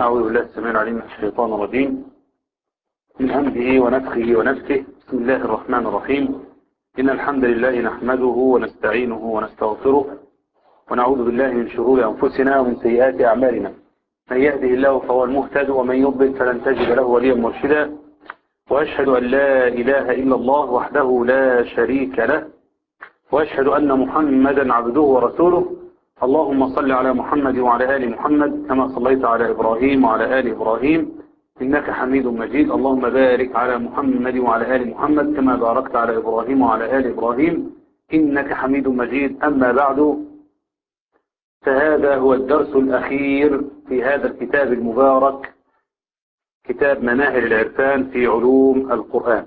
أعوذ بالله السميع العليم من الشيطان الرجيم من همزه ونفخه ونفسه بسم الله الرحمن الرحيم إن الحمد لله نحمده ونستعينه ونستغفره ونعوذ بالله من شرور أنفسنا ومن سيئات أعمالنا من يهده الله فهو المهتد ومن يضلل فلن تجد له وليا مرشدا وأشهد أن لا إله إلا الله وحده لا شريك له وأشهد أن محمدا عبده ورسوله اللهم صل على محمد وعلى آل محمد كما صليت على إبراهيم وعلى آل إبراهيم إنك حميد مجيد اللهم بارك على محمد وعلى آل محمد كما باركت على إبراهيم وعلى آل إبراهيم إنك حميد مجيد أما بعد فهذا هو الدرس الأخير في هذا الكتاب المبارك كتاب مناهل العرفان في علوم القرآن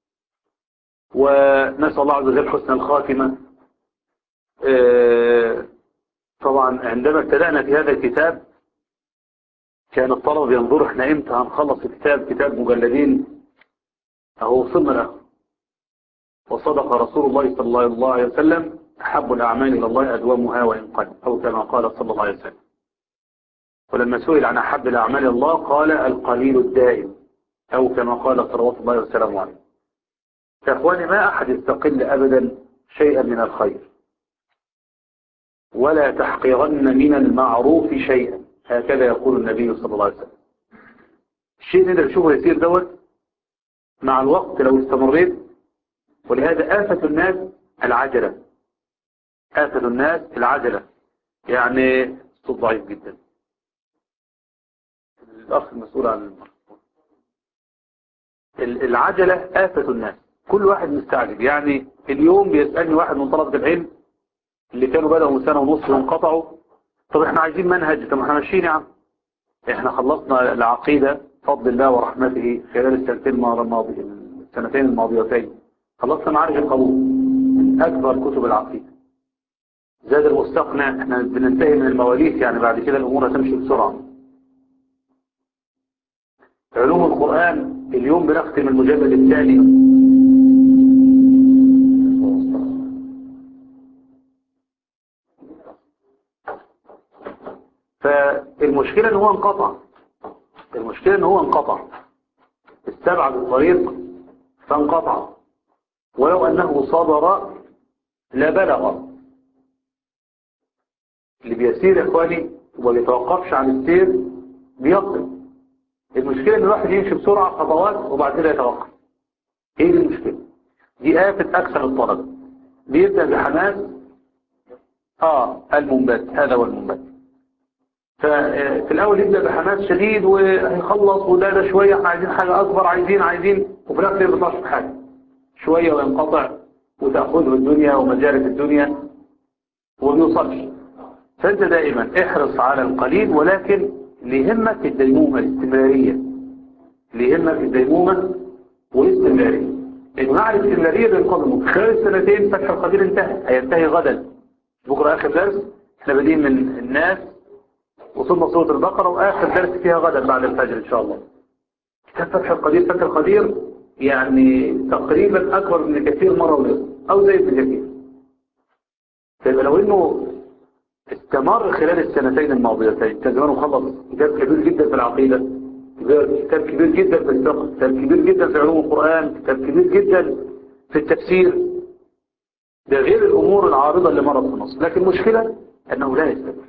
ونسأل الله عز وجل حسن الخاتمة طبعا عندما ابتدأنا في هذا الكتاب كان الطلبة بينظروا احنا امتى هنخلص الكتاب كتاب مجلدين اهو وصلنا له وصدق رسول الله صلى الله عليه وسلم أحب الأعمال إلى الله أدومها وإن قل أو كما قال صلى الله عليه وسلم ولما سئل عن أحب الأعمال إلى الله قال القليل الدائم أو كما قال صلوات الله وسلامه عليه فأخواني ما أحد يستقل أبدا شيئا من الخير ولا تحقرن من المعروف شيئا هكذا يقول النبي صلى الله عليه وسلم الشيء اللي انت بتشوفه يصير دوت مع الوقت لو استمريت ولهذا آفة الناس العجلة آفة الناس العجلة يعني صوت ضعيف جدا الأخ المسؤول عن المرفوع العجلة آفة الناس كل واحد مستعجل يعني اليوم بيسألني واحد من طلبة العلم اللي كانوا بدأوا من سنة ونص وانقطعوا طب احنا عايزين منهج طب احنا ماشيين يا عم احنا خلصنا العقيدة بفضل الله ورحمته خلال السنتين الماضية السنتين الماضيتين خلصنا معارج القبول من أكبر كتب العقيدة زاد المستقنع احنا بننتهي من المواليد يعني بعد كده الأمور هتمشي بسرعة علوم القرآن اليوم بنختم المجلد الثاني فالمشكلة ان هو انقطع المشكلة ان هو انقطع استبعد الطريق فانقطع ولو انه صبر لبلغ اللي بيسير يا اخواني وما بيتوقفش عن السير بيصل المشكلة ان الواحد يمشي بسرعة خطوات وبعد كده يتوقف ايه دي المشكلة دي آفة اكثر الطلبة بيبدأ بحماس اه المنبت هذا هو المنبت ففي الاول يبدأ بحماس شديد وهيخلص وده ده شوية احنا عايزين حاجة اكبر عايزين عايزين وفي الاخر يبطلش في حاجة شوية وينقطع وتأخذه الدنيا ومجالة الدنيا وبيوصلش فانت دائما احرص على القليل ولكن ليهمك الديمومة الاستمرارية ليهمك الديمومة والاستمرارية لأنه مع الاستمرارية بينقضمك خلال السنتين فتح القدير انتهى هينتهي غدا بكرة آخر درس احنا بادئين من الناس وصلنا صورة البقرة وآخر درس فيها غدا بعد الفجر إن شاء الله كتاب فتح القدير فتح القدير يعني تقريبا أكبر من كثير مرة ونصف أو زي ابن كثير فيبقى لو إنه استمر خلال السنتين الماضيتين كان زمانه خلص كتاب كبير جدا في العقيدة كتاب كبير جدا في الفقه كتاب كبير جدا في علوم القرآن كتاب كبير جدا في التفسير ده غير الأمور العارضة اللي مرت في النص لكن المشكلة أنه لا يستمر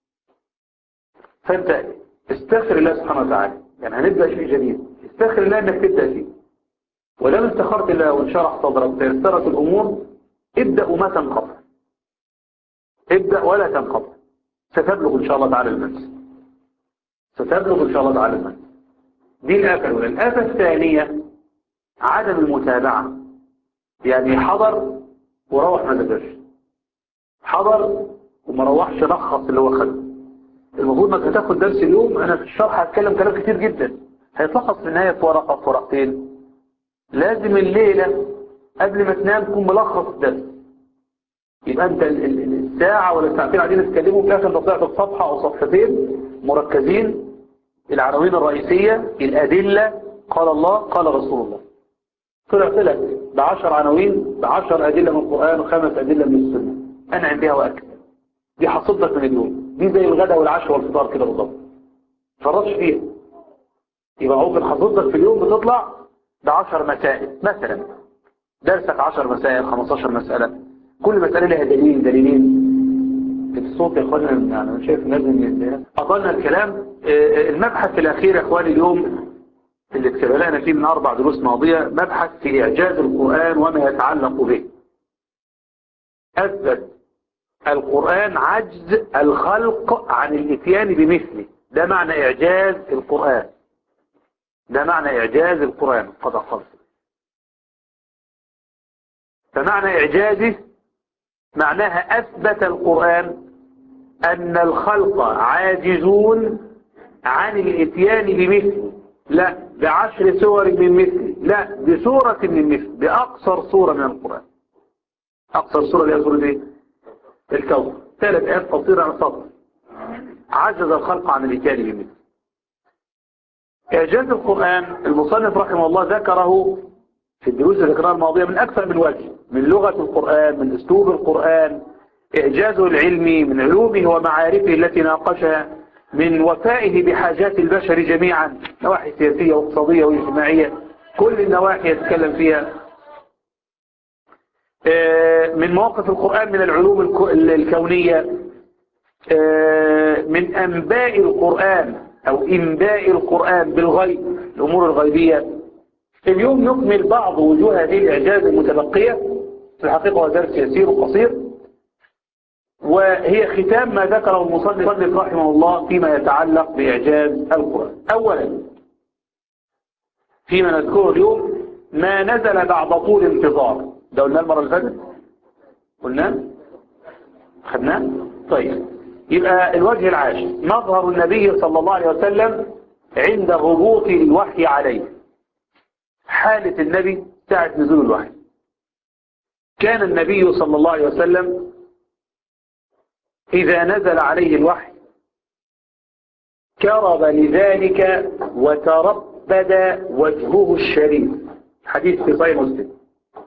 فأنت استغفر الله سبحانه وتعالى يعني هنبدأ شيء جديد استغفر الله أنك تبدأ فيه ولم استخرت الله وانشرح صدرك وتيسرت الأمور ابدأ وما تنقطع ابدأ ولا تنقطع ستبلغ إن شاء الله تعالى المنزل ستبلغ إن شاء الله تعالى المنزل دي الآفة الأولى الآفة الثانية عدم المتابعة يعني حضر وروح ما ذاكرش حضر وما روحش لخص اللي هو خده المفروض انك هتاخد درس اليوم انا في الشرح هتكلم كلام كتير جدا هيتلخص في النهايه في ورقه في ورقتين لازم الليله قبل ما تنام تكون ملخص الدرس يبقى انت الساعة ولا الساعتين قاعدين نتكلموا في الاخر انت طلعت بصفحة او صفحتين مركزين العناوين الرئيسية الادلة قال الله قال رسول الله طلعت لك بعشر عناوين بعشر ادلة من القرآن وخمس ادلة من السنة انعم بها واكل دي حصدك من اليوم دي زي الغداء والعشاء والفطار كده بالظبط فرطش فيها يبقى ممكن حضرتك في اليوم بتطلع ب 10 مسائل مثلا درسك 10 مسائل 15 مسألة كل مسألة لها دليل دليلين الصوت يا اخوانا يعني انا شايف لازم اضلنا الكلام المبحث الاخير يا اخواني اليوم اللي اتكلمنا فيه من اربع دروس ماضية مبحث في اعجاز القرآن وما يتعلق به اثبت القرآن عجز الخلق عن الاتيان بمثله ده معنى اعجاز القرآن ده معنى اعجاز القرآن قد خلق فمعنى اعجازه معناها اثبت القرآن ان الخلق عاجزون عن الاتيان بمثله لا بعشر سور من مثله لا بسورة من مثله بأقصر سورة من القرآن أقصر سورة اللي هي سورة ايه؟ الكون ثلاث آيات قصيرة عن سطر عجز الخلق عن الاتيان بمثله إعجاز القرآن المصنف رحمه الله ذكره في الدروس الذكرى الماضية من أكثر من وجه من لغة القرآن من أسلوب القرآن إعجازه العلمي من علومه ومعارفه التي ناقشها من وفائه بحاجات البشر جميعا نواحي سياسية واقتصادية واجتماعية كل النواحي يتكلم فيها من مواقف القرآن من العلوم الكونية من أنباء القرآن أو إنباء القرآن بالغيب الأمور الغيبية اليوم نكمل بعض وجوه هذه الإعجاز المتبقية في الحقيقة هو درس يسير وقصير وهي ختام ما ذكره المصنف رحمه الله فيما يتعلق بإعجاز القرآن أولا فيما نذكره اليوم ما نزل بعد طول انتظار ده قلنا المرة اللي فاتت قلنا خدناه طيب يبقى الوجه العاشر مظهر النبي صلى الله عليه وسلم عند هبوط الوحي عليه حالة النبي ساعة نزول الوحي كان النبي صلى الله عليه وسلم إذا نزل عليه الوحي كرب لذلك وتربد وجهه الشريف حديث في صحيح مسلم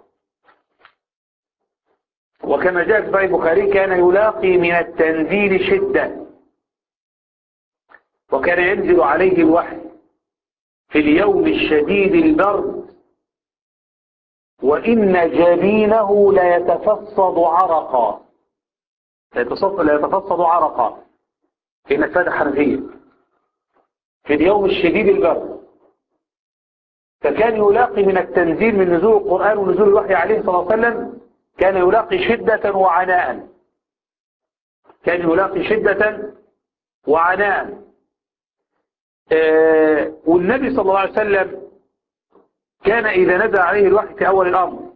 وكما جاء في صحيح البخاري كان يلاقي من التنزيل شدة وكان ينزل عليه الوحي في اليوم الشديد البرد وإن جبينه ليتفصد عرقا ليتفصد عرقا في مسادة حنفية في اليوم الشديد البرد فكان يلاقي من التنزيل من نزول القرآن ونزول الوحي عليه صلى الله عليه وسلم كان يلاقي شدة وعناء كان يلاقي شدة وعناء آه والنبي صلى الله عليه وسلم كان إذا نزل عليه الوحي في أول الأمر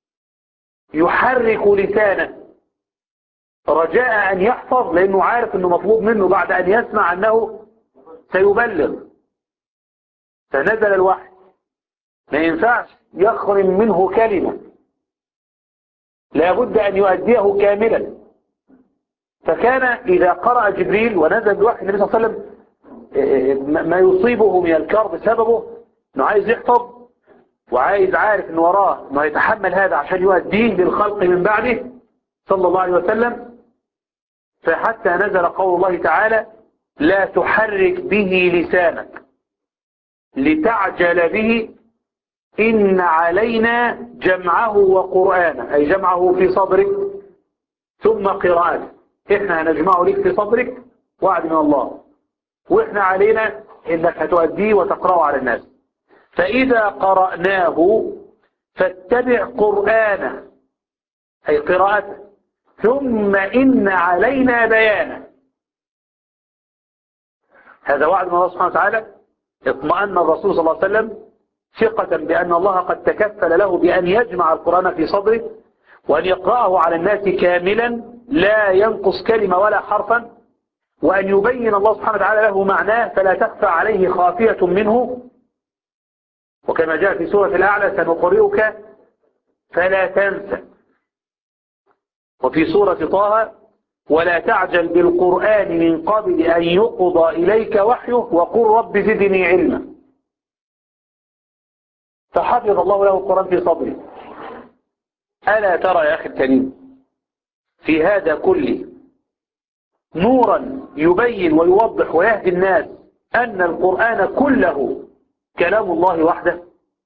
يحرك لسانه رجاء أن يحفظ لأنه عارف أنه مطلوب منه بعد أن يسمع أنه سيبلغ فنزل الوحي ما ينفعش يخرم منه كلمة لابد أن يؤديه كاملا فكان إذا قرأ جبريل ونزل الوحي النبي صلى الله عليه وسلم ما يصيبه من الكرب سببه أنه عايز يحفظ وعايز عارف أنه وراه أنه يتحمل هذا عشان يؤديه للخلق من بعده صلى الله عليه وسلم فحتى نزل قول الله تعالى لا تحرك به لسانك لتعجل به إن علينا جمعه وقرآنه أي جمعه في صدرك ثم قراءته إحنا هنجمعه لك في صدرك وعد من الله وإحنا علينا إنك هتؤديه وتقرأه على الناس فإذا قرأناه فاتبع قرآنه أي قراءته ثم إن علينا بيانه هذا وعد من الله سبحانه وتعالى اطمأن الرسول صلى الله عليه وسلم ثقة بأن الله قد تكفل له بأن يجمع القرآن في صدره وأن يقرأه على الناس كاملا لا ينقص كلمة ولا حرفا وأن يبين الله سبحانه وتعالى له معناه فلا تخفى عليه خافية منه وكما جاء في سورة الأعلى سنقرئك فلا تنسى وفي سورة طه ولا تعجل بالقرآن من قبل أن يقضى إليك وحيه وقل رب زدني علما فحفظ الله له القرآن في صدره ألا ترى يا أخي الكريم في هذا كله نورا يبين ويوضح ويهدي الناس أن القرآن كله كلام الله وحده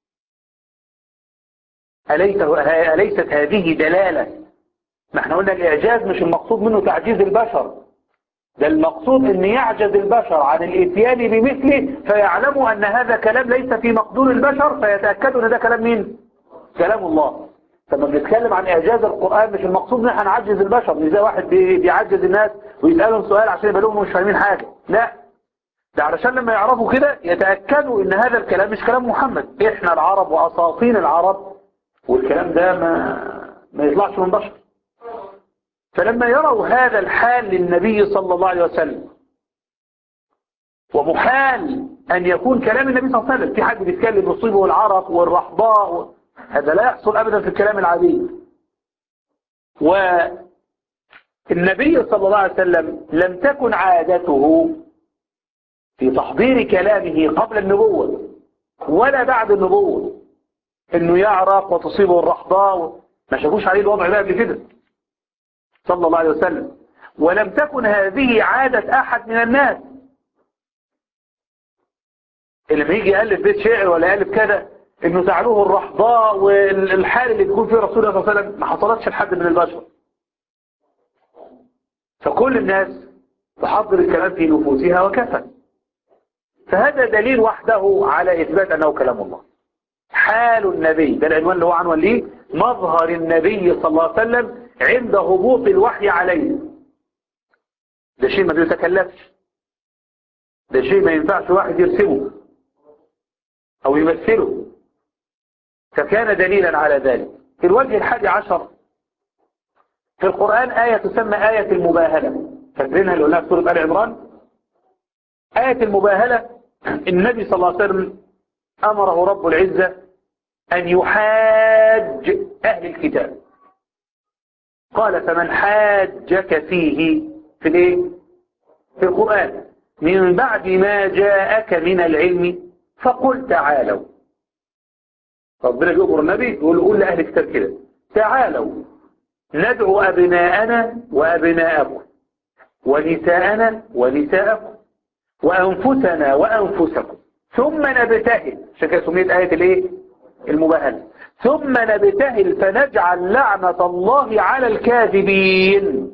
أليس أليست هذه دلالة ما احنا قلنا الإعجاز مش المقصود منه تعجيز البشر ده المقصود ان يعجز البشر عن الاتيان بمثله فيعلموا ان هذا كلام ليس في مقدور البشر فيتأكدوا ان ده كلام مين كلام الله لما بنتكلم عن اعجاز القرآن مش المقصود ان احنا نعجز البشر مش زي واحد بي- بيعجز الناس ويسألهم سؤال عشان يبقى لهم مش فاهمين حاجة لا ده علشان لما يعرفوا كده يتأكدوا ان هذا الكلام مش كلام محمد احنا العرب واساطين العرب والكلام ده ما ما يطلعش من بشر فلما يروا هذا الحال للنبي صلى الله عليه وسلم ومحال أن يكون كلام النبي صلى الله عليه وسلم في حد بيتكلم يصيبه العرق والرحضاء و... هذا لا يحصل أبدا في الكلام العادي والنبي صلى الله عليه وسلم لم تكن عادته في تحضير كلامه قبل النبوة ولا بعد النبوة انه يعرق وتصيبه الرحضاء ما شافوش عليه الوضع ده قبل كده صلى الله عليه وسلم ولم تكن هذه عادة أحد من الناس اللي لما يجي يألف بيت شعر ولا يألف كذا انه تعلوه الرحضاء والحال اللي تكون فيه رسول الله صلى الله عليه وسلم ما حصلتش لحد من البشر فكل الناس تحضر الكلام في نفوسها وكفى فهذا دليل وحده على إثبات أنه كلام الله حال النبي ده العنوان اللي هو عنوان ليه مظهر النبي صلى الله عليه وسلم عند هبوط الوحي عليه ده شيء ما بيتكلفش ده شيء ما ينفعش واحد يرسمه او يمثله فكان دليلا على ذلك في الوجه الحادي عشر في القرآن آية تسمى آية المباهلة فاكرينها اللي قلناها في سورة آل عمران آية المباهلة النبي صلى الله عليه وسلم أمره رب العزة أن يحاج أهل الكتاب قال فمن حاجك فيه في الايه في القرآن من بعد ما جاءك من العلم فقل تعالوا ربنا يقول النبي يقول قول لأهل الكتاب كده تعالوا ندعو أبناءنا وأبناءكم ونساءنا ونساءكم وأنفسنا وأنفسكم ثم نبتهل عشان كده سميت آية الايه المباهلة ثم نبتهل فنجعل لعنة الله على الكاذبين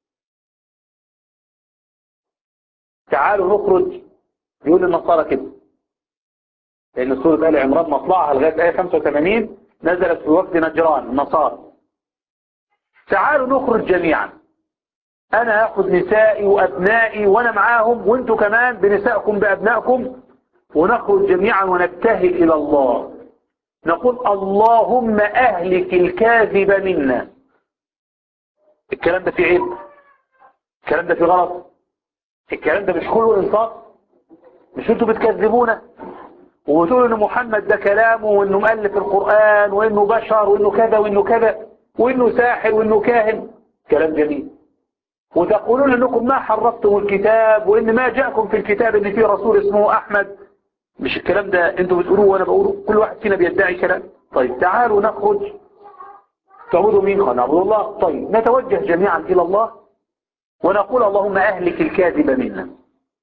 تعالوا نخرج يقول النصارى كده لأن سورة آل عمران مطلعها لغاية آية 85 نزلت في وقت نجران النصارى تعالوا نخرج جميعا أنا أخذ نسائي وأبنائي وأنا معاهم وانتوا كمان بنسائكم بأبنائكم ونخرج جميعا ونبتهل إلى الله نقول اللهم أهلك الكاذب منا الكلام ده فيه عيب الكلام ده فيه غلط الكلام ده مش كله انصاف مش انتوا بتكذبونا وتقولوا ان محمد ده كلامه وانه مؤلف القرآن وانه بشر وانه كذا وانه كذا وانه ساحر وانه كاهن كلام جميل وتقولون انكم ما حرفتم الكتاب وان ما جاءكم في الكتاب ان في رسول اسمه احمد مش الكلام ده انتوا بتقولوه وانا بقوله كل واحد فينا بيدعي كلام طيب تعالوا نخرج تعبدوا مين قال نعبد الله طيب نتوجه جميعا الى الله ونقول اللهم اهلك الكاذب منا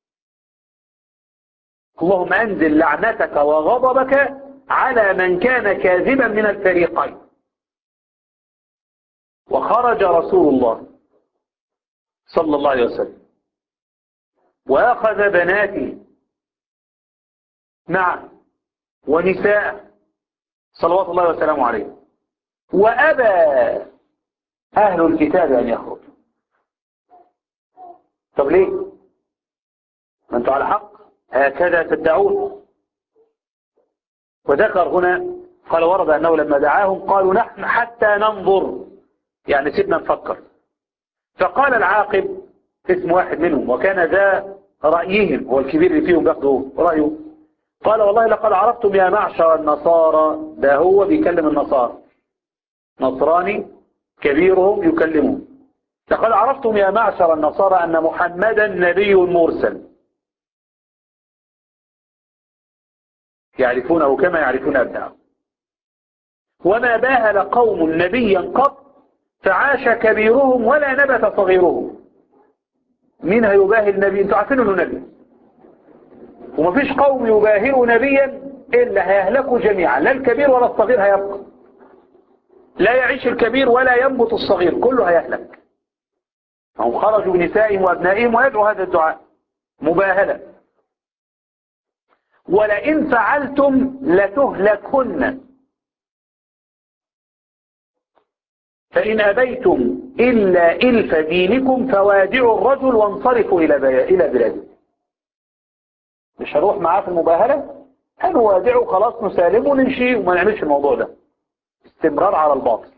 اللهم انزل لعنتك وغضبك على من كان كاذبا من الفريقين وخرج رسول الله صلى الله عليه وسلم وأخذ بناته معه ونساء صلوات الله وسلامه عليه وأبى أهل الكتاب أن يخرجوا طب ليه ما أنتوا على حق هكذا تدعون وذكر هنا قال ورد أنه لما دعاهم قالوا نحن حتى ننظر يعني سيبنا نفكر فقال العاقب اسم واحد منهم وكان ذا رأيهم هو الكبير اللي فيهم بياخدوا رأيه قال والله لقد عرفتم يا معشر النصارى ده هو بيكلم النصارى نصراني كبيرهم يكلمهم لقد عرفتم يا معشر النصارى أن محمدا نبي مرسل يعرفونه كما يعرفون أبنائهم وما باهل قوم نبيا قط فعاش كبيرهم ولا نبت صغيرهم مين هيباهي النبي انتوا عارفين انه نبي ومفيش قوم يباهروا نبيا إلا هيهلكوا جميعا لا الكبير ولا الصغير هيبقى لا يعيش الكبير ولا ينبت الصغير كله هيهلك هم خرجوا بنسائهم وأبنائهم ويدعوا هذا الدعاء مباهلة ولئن فعلتم لتهلكن فإن أبيتم إلا إلف دينكم فوادعوا الرجل وانصرفوا إلى إلى بلاده مش هروح معاه في المباهلة هنوادعه خلاص نسالمه ونمشي وما نعملش الموضوع ده استمرار على الباطل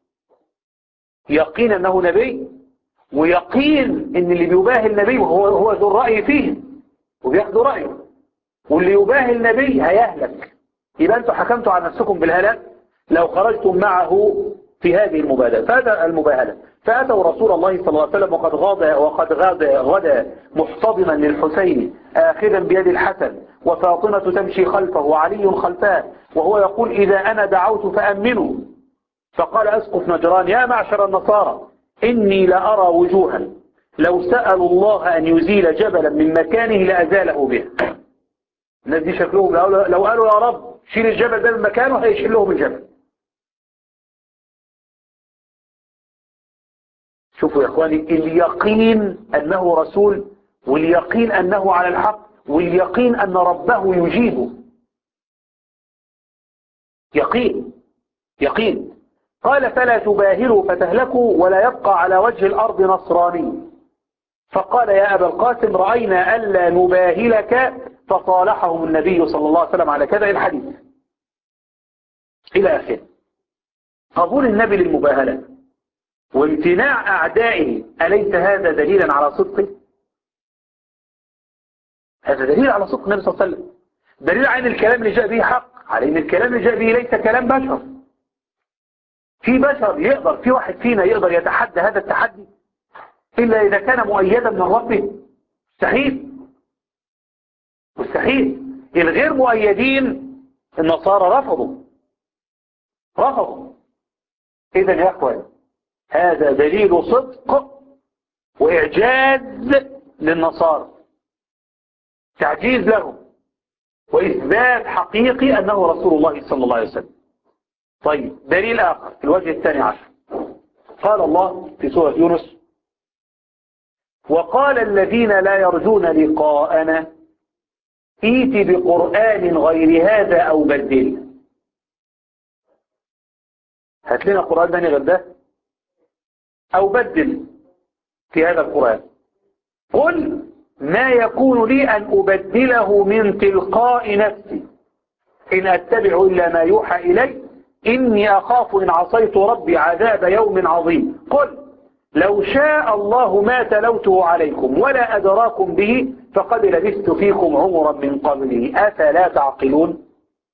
يقين أنه نبي ويقين ان اللي بيباهي النبي وهو هو ذو الرأي فيه وبياخدوا رأيه واللي يباهي النبي هيهلك يبقى انتوا حكمتوا على نفسكم بالهلاك لو خرجتم معه في هذه المبادلة فهذا المباهلة فأتوا رسول الله صلى الله عليه وسلم وقد غاد وقد غاد غدا محتضنا للحسين آخذا بيد الحسن وفاطمة تمشي خلفه وعلي خلفه وهو يقول إذا أنا دعوت فأمنوا فقال أسقف نجران يا معشر النصارى إني لأرى وجوها لو سألوا الله أن يزيل جبلا من مكانه لأزاله به الناس دي شكلهم لو قالوا يا رب شيل الجبل ده من مكانه هيشيل لهم الجبل شوفوا يا اخواني اليقين انه رسول واليقين انه على الحق واليقين ان ربه يجيبه يقين يقين قال فلا تباهروا فتهلكوا ولا يبقى على وجه الارض نصراني فقال يا ابا القاسم راينا الا نباهلك فصالحهم النبي صلى الله عليه وسلم على كذا الحديث الى اخره قبول النبي للمباهله وامتناع أعدائه أليس هذا دليلا على صدقه هذا دليل على صدق النبي صلى الله عليه وسلم دليل على ان الكلام اللي جاء به حق على ان الكلام اللي جاء به ليس كلام بشر في بشر يقدر في واحد فينا يقدر يتحدى هذا التحدي إلا إذا كان مؤيدا من ربه مستحيل مستحيل الغير مؤيدين النصارى رفضوا رفضوا إذا يا أخوان هذا دليل صدق وإعجاز للنصارى تعجيز لهم وإثبات حقيقي أنه رسول الله صلى الله عليه وسلم طيب دليل آخر في الوجه الثاني عشر قال الله في سورة يونس وقال الذين لا يرجون لقاءنا ائت بقرآن غير هذا أو بدله هات لنا قرآن ثاني غير ده أو بدل في هذا القرآن قل ما يكون لي أن أبدله من تلقاء نفسي إن أتبع إلا ما يوحى إلي إني أخاف إن عصيت ربي عذاب يوم عظيم قل لو شاء الله ما تلوته عليكم ولا أدراكم به فقد لبثت فيكم عمرا من قبله أفلا تعقلون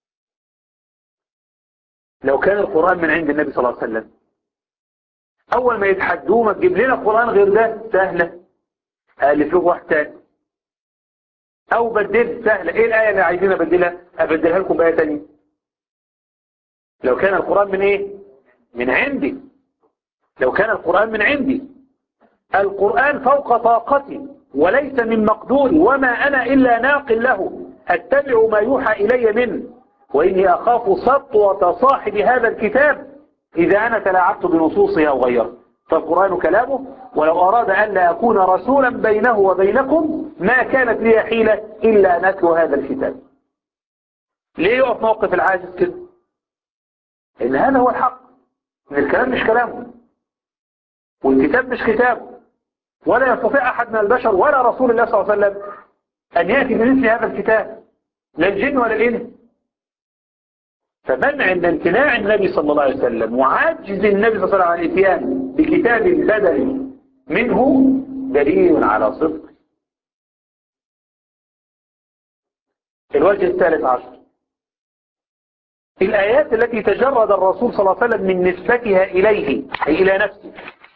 لو كان القرآن من عند النبي صلى الله عليه وسلم أول ما يتحدوه ما تجيب لنا قرآن غير ده سهلة ألف له واحد تاني أو بدل سهلة إيه الآية اللي عايزين أبدلها أبدلها لكم بآية تانية لو كان القرآن من إيه من عندي لو كان القرآن من عندي القرآن فوق طاقتي وليس من مقدوري وما أنا إلا ناقل له أتبع ما يوحى إلي منه وإني أخاف سطوة صاحب هذا الكتاب إذا أنا تلاعبت بنصوصه أو غيره فالقرآن كلامه ولو أراد أن لا أكون رسولا بينه وبينكم ما كانت لي حيلة إلا أن أتلو هذا الكتاب ليه يقف موقف العاجز كده إن هذا هو الحق إن الكلام مش كلامه والكتاب مش كتابه ولا يستطيع أحد من البشر ولا رسول الله صلى الله عليه وسلم أن يأتي بمثل هذا الكتاب لا الجن ولا الإنس فمنع امتناع النبي صلى الله عليه وسلم وعجز النبي صلى الله عليه وسلم عن الاتيان بكتاب بدل منه دليل على صدق الوجه الثالث عشر الآيات التي تجرد الرسول صلى الله عليه وسلم من نسبتها إليه أي إلى نفسه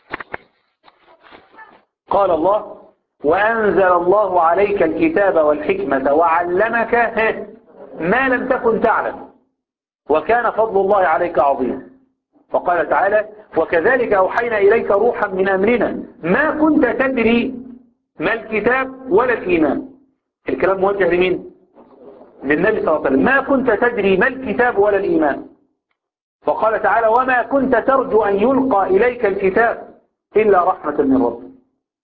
قال الله وأنزل الله عليك الكتاب والحكمة وعلمك ما لم تكن تعلم وكان فضل الله عليك عظيما وقال تعالى وكذلك أوحينا إليك روحا من أمرنا ما كنت تدري ما الكتاب ولا الإيمان الكلام موجه لمين للنبي صلى الله عليه وسلم ما كنت تدري ما الكتاب ولا الإيمان فقال تعالى وما كنت ترجو أن يلقى إليك الكتاب إلا رحمة من ربك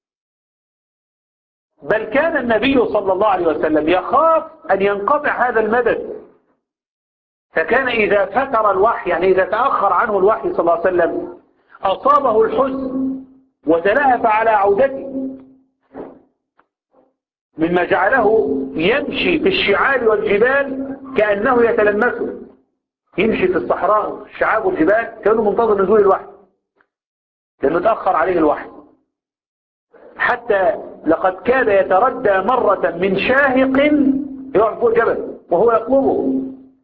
بل كان النبي صلى الله عليه وسلم يخاف أن ينقطع هذا المدد فكان إذا فتر الوحي يعني إذا تأخر عنه الوحي صلى الله عليه وسلم أصابه الحزن وتلهف على عودته مما جعله يمشي في الشعاب والجبال كأنه يتلمسه يمشي في الصحراء الشعاب والجبال كانوا منتظر نزول الوحي لأنه تأخر عليه الوحي حتى لقد كان يتردى مرة من شاهق يقع فوق جبل وهو يطلبه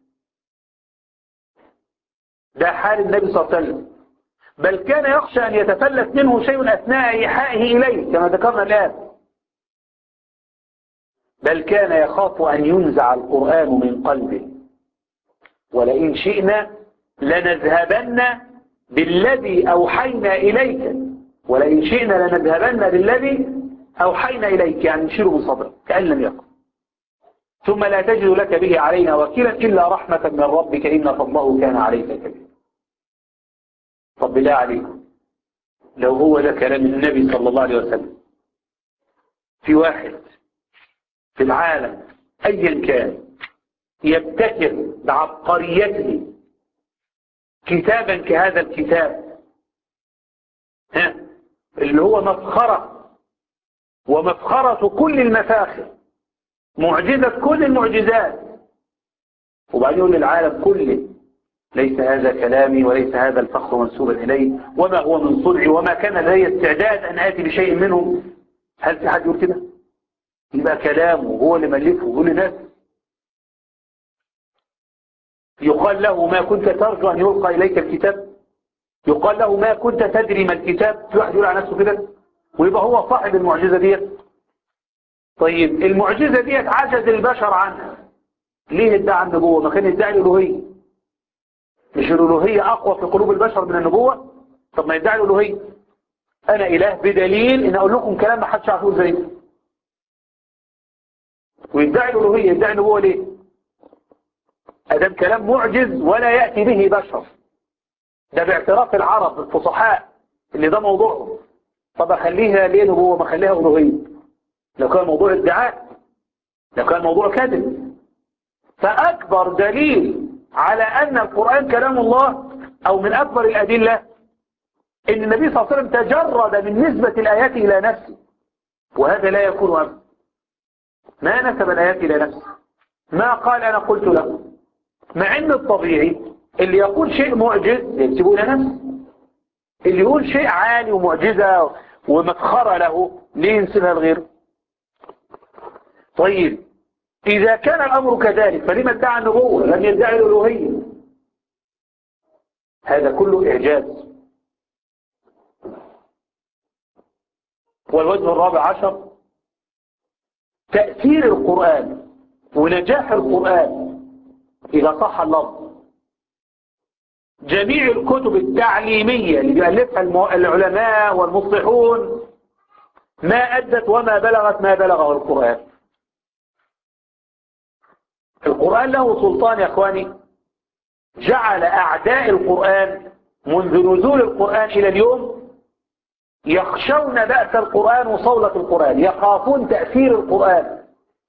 ده حال النبي صلى الله عليه وسلم بل كان يخشى أن يتفلت منه شيء أثناء إيحائه إليه كما ذكرنا الآن بل كان يخاف أن ينزع القرآن من قلبه ولئن شئنا لنذهبن بالذي أوحينا إليك ولئن شئنا لنذهبن بالذي أوحينا إليك يعني نشيره من صدرك كأن لم يكن ثم لا تجد لك به علينا وكيلا إلا رحمة من ربك إن فضله كان عليك كبير طب بالله عليكم لو هو ده كلام النبي صلى الله عليه وسلم في واحد في العالم أيا كان يبتكر بعبقريته كتابا كهذا الكتاب ها اللي هو مفخرة ومفخرة كل المفاخر معجزة كل المعجزات وبعدين يقول للعالم كله ليس هذا كلامي وليس هذا الفخر منسوبا إلي وما هو من صنعي وما كان لدي استعداد أن آتي بشيء منه هل في حد يقول كده يبقى كلامه هو اللي ملفه ويقول لناس يقال له ما كنت ترجو أن يلقى إليك الكتاب يقال له ما كنت تدري ما الكتاب في واحد يقول على نفسه كده ويبقى هو صاحب المعجزة ديت طيب المعجزة ديت عجز البشر عنها ليه ادعى النبوة ما كان يدعي الألوهية مش الألوهية أقوى في قلوب البشر من النبوة طب ما يدعي الألوهية أنا إله بدليل إن أقول لكم كلام ما حدش عارف يقول زيه ويدعي الألوهية يدعي النبوة ليه أدام كلام معجز ولا يأتي به بشر ده باعتراف العرب الفصحاء اللي ده موضوعهم طب أخليها ليه نبوة ما أخليها ألوهية لو كان موضوع ادعاء لو كان موضوع كذب فأكبر دليل على أن القرآن كلام الله أو من أكبر الأدلة إن النبي صلى الله عليه وسلم تجرد من نسبة الآيات إلى نفسه وهذا لا يكون أبدا ما نسب الآيات إلى نفسه ما قال أنا قلت له مع أن الطبيعي اللي يقول شيء معجز يكتبه إلى نفسه اللي يقول شيء عالي ومعجزة ومسخرة له ليه ينسبها لغيره طيب إذا كان الأمر كذلك فلما ادعى النبوة لم يدعي الألوهية هذا كله إعجاز والوجه الرابع عشر تأثير القرآن ونجاح القرآن إذا صح اللفظ جميع الكتب التعليمية اللي بيألفها العلماء والمصلحون ما أدت وما بلغت ما بلغه القرآن القرآن له سلطان يا أخواني جعل أعداء القرآن منذ نزول القرآن إلى اليوم يخشون بأس القرآن وصولة القرآن يخافون تأثير القرآن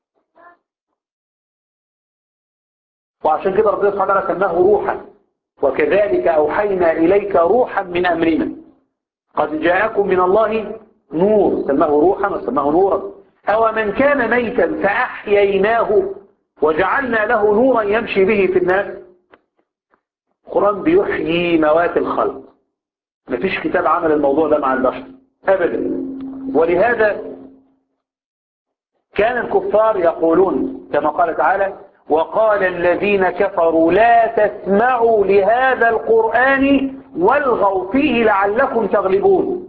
وعشان كده ربنا سبحانه وتعالى سماه روحا وكذلك أوحينا إليك روحا من أمرنا قد جاءكم من الله نور سماه روحا وسماه نورا أو من كان ميتا فأحييناه وجعلنا له نورا يمشي به في الناس القرآن بيحيي موات الخلق مفيش كتاب عمل الموضوع ده مع البشر أبدا ولهذا كان الكفار يقولون كما قال تعالى وقال الذين كفروا لا تسمعوا لهذا القرآن والغوا فيه لعلكم تغلبون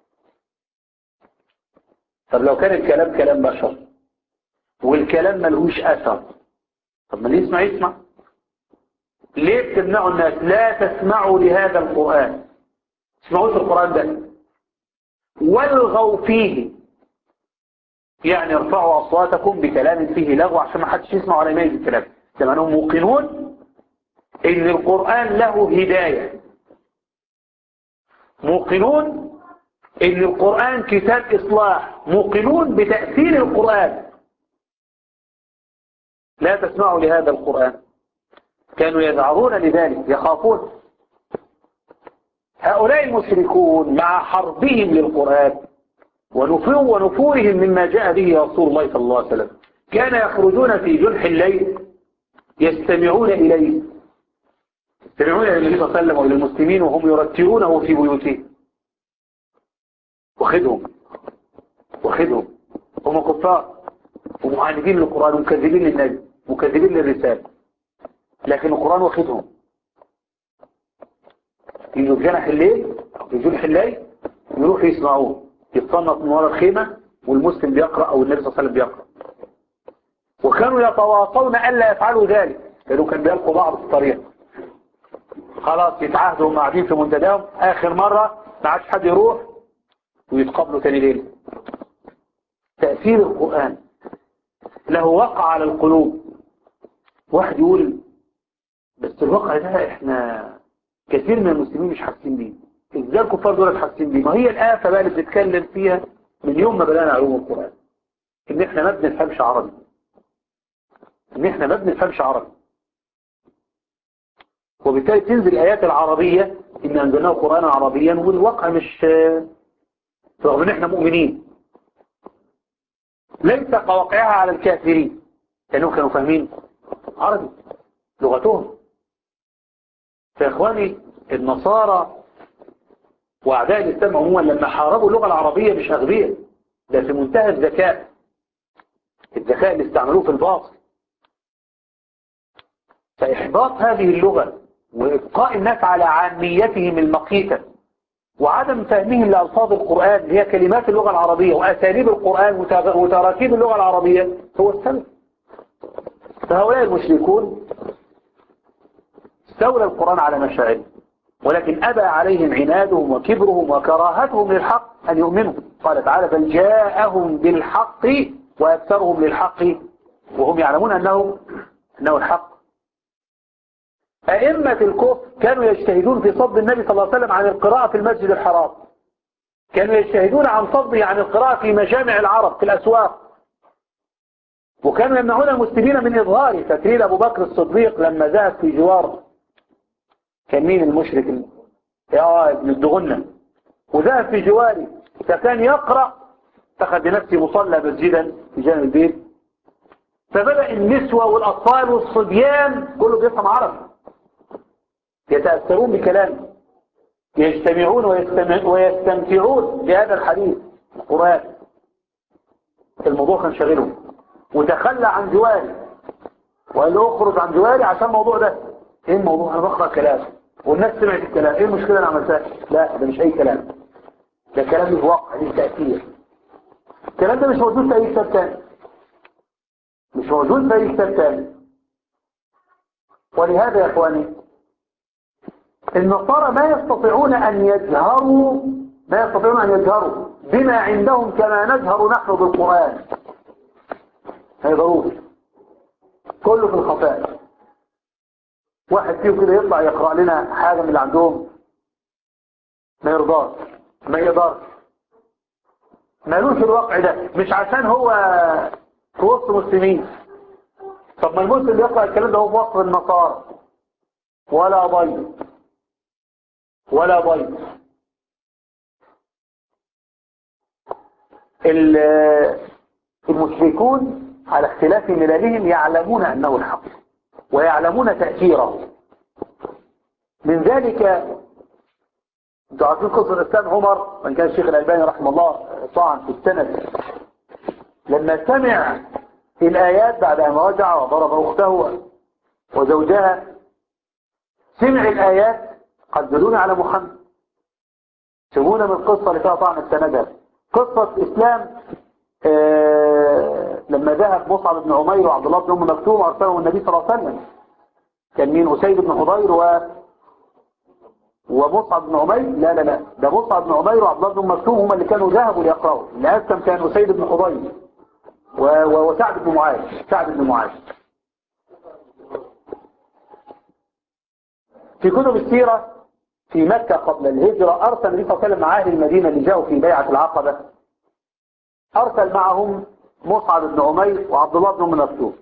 طب لو كان الكلام كلام بشر والكلام ملهوش أثر طب ما اللي يسمع يسمع ليه بتمنعوا الناس لا تسمعوا لهذا القرآن تسمعوش القرآن ده والغوا فيه يعني ارفعوا أصواتكم بكلام فيه لغو عشان ما حدش يسمع ولا يميز الكلام لما أنهم موقنون إن القرآن له هداية موقنون إن القرآن كتاب إصلاح موقنون بتأثير القرآن لا تسمعوا لهذا القرآن كانوا يذعرون لذلك يخافون هؤلاء المشركون مع حربهم للقرآن ونفورهم مما جاء به رسول الله صلى الله عليه وسلم كان يخرجون في جنح الليل يستمعون إليه يستمعون إلى النبي صلى الله عليه وسلم وإلى المسلمين وهم يرتلونه في بيوتهم واخدهم واخدهم هم كفار ومعاندين للقرآن ومكذبين للنبي مكذبين للرسالة لكن القرآن واخدهم يجوا في جنح الليل أو في جنح الليل يروحوا يسمعوه يتصنف من ورا الخيمة والمسلم بيقرأ أو النبي صلى الله عليه وسلم بيقرأ وكانوا يتواصون ألا يفعلوا ذلك لأنه كان بيلقوا بعض في الطريق خلاص يتعاهدوا هم قاعدين في منتداهم آخر مرة ما عادش حد يروح ويتقابلوا تاني ليل تأثير القرآن له وقع على القلوب واحد يقول بس الواقع ده احنا كثير من المسلمين مش حاسين بيه ازاي الكفار دول حاسين بيه ما هي الآفة بقى اللي بنتكلم فيها من يوم ما بدأنا علوم القرآن ان احنا ما بنفهمش عربي ان احنا ما بنفهمش عربي وبالتالي تنزل الآيات العربية إن أنزلناه قرآنا عربيا والواقع مش رغم ان احنا مؤمنين ليس كواقعها على الكافرين لأنهم كانوا فاهمين عربي لغتهم فيا إخواني النصارى وأعداء الإسلام عموما لما حاربوا اللغة العربية مش أغبياء ده في منتهى الذكاء الذكاء اللي استعملوه في الباطل فإحباط هذه اللغة وإبقاء الناس على عاميتهم المقيتة وعدم فهمهم لألفاظ القرآن هي كلمات اللغة العربية وأساليب القرآن وتراكيب اللغة العربية هو السبب فهؤلاء المشركون استولى القرآن على مشاعرهم ولكن أبى عليهم عنادهم وكبرهم وكراهتهم للحق أن يؤمنوا قال تعالى بل جاءهم بالحق وأكثرهم للحق وهم يعلمون أنه, أنه الحق أئمة الكفر كانوا يجتهدون في صد النبي صلى الله عليه وسلم عن القراءة في المسجد الحرام كانوا يجتهدون عن صده عن القراءة في مجامع العرب في الأسواق وكانوا يمنعون المسلمين من إظهاره تكرير أبو بكر الصديق لما ذهب في جوار كان مين المشرك يا ابن الدغنة وذهب في جواري فكان يقرأ اتخذ بنفسه مصلى مسجدا في جانب البيت فبدأ النسوة والأطفال والصبيان كله بيفهم عربي يتأثرون بكلامه يجتمعون ويستمتعون بهذا الحديث القرآن الموضوع كان شاغلهم وتخلى عن جواري وقال له اخرج عن جواري عشان الموضوع ده ايه الموضوع انا بقرأ كلام والناس سمعت الكلام ايه المشكلة انا عملتها لا ده مش اي كلام ده كلام الواقع ليه تأثير الكلام ده مش موجود في اي كتاب تاني مش موجود في اي كتاب تاني ولهذا يا اخواني النصارى ما يستطيعون ان يجهروا ما يستطيعون ان يجهروا بما عندهم كما نجهر نحن بالقرآن هي ضروري كله في الخفاء واحد فيهم كده يطلع يقرأ لنا حاجة من اللي عندهم ما يرضاش ما يقدرش مالوش الواقع ده مش عشان هو في وسط مسلمين طب ما المسلم يقرأ الكلام ده هو في وسط النصارى ولا ضيق ولا ضيق المشركون على اختلاف ملالهم يعلمون أنه الحق ويعلمون تأثيره من ذلك انتوا عارفين قصة الإسلام عمر من كان الشيخ الألباني رحمه الله طعن في السند لما سمع الآيات بعد أن رجع وضرب أخته وزوجها سمع الآيات قد دلون على محمد سيبونا من القصة اللي فيها طعن السند قصة إسلام آه لما ذهب مصعب بن عمير وعبد الله بن أم مكتوم أرسلهم النبي صلى الله عليه وسلم كان مين أسيد بن حضير و ومصعب بن عمير لا لا لا ده مصعب بن عمير وعبد الله بن مكتوم هم اللي كانوا ذهبوا ليقرأوا اللي أسلم كان أسيد بن حضير وسعد بن معاذ سعد بن معاذ في كتب السيرة في مكة قبل الهجرة أرسل النبي صلى الله عليه وسلم مع أهل المدينة اللي جاءوا في بيعة العقبة أرسل معهم مصعب بن عمير وعبد الله بن أم مكتوم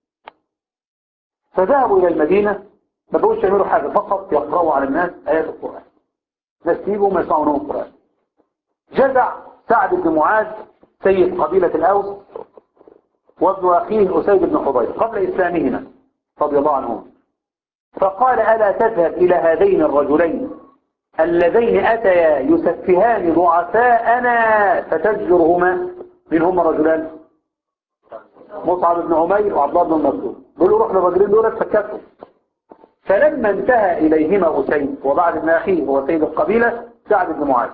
فذهبوا إلى المدينة ما بقوش يعملوا حاجة فقط يقرأوا على الناس آيات القرآن ناس يجوا ما يسمعوا لهم القرآن جزع سعد بن معاذ سيد قبيلة الأوس وابن أخيه أسيد بن حضير قبل إسلامهما رضي الله عنهم فقال ألا تذهب إلى هذين الرجلين اللذين أتيا يسفهان ضعفاءنا فتزجرهما من هما رجلان مصعب بن عمير وعبد الله بن مسعود دول روح للرجلين دول فكتهم فلما انتهى إليهما أسيد وبعد ابن أخيه هو سيد القبيلة سعد بن معاذ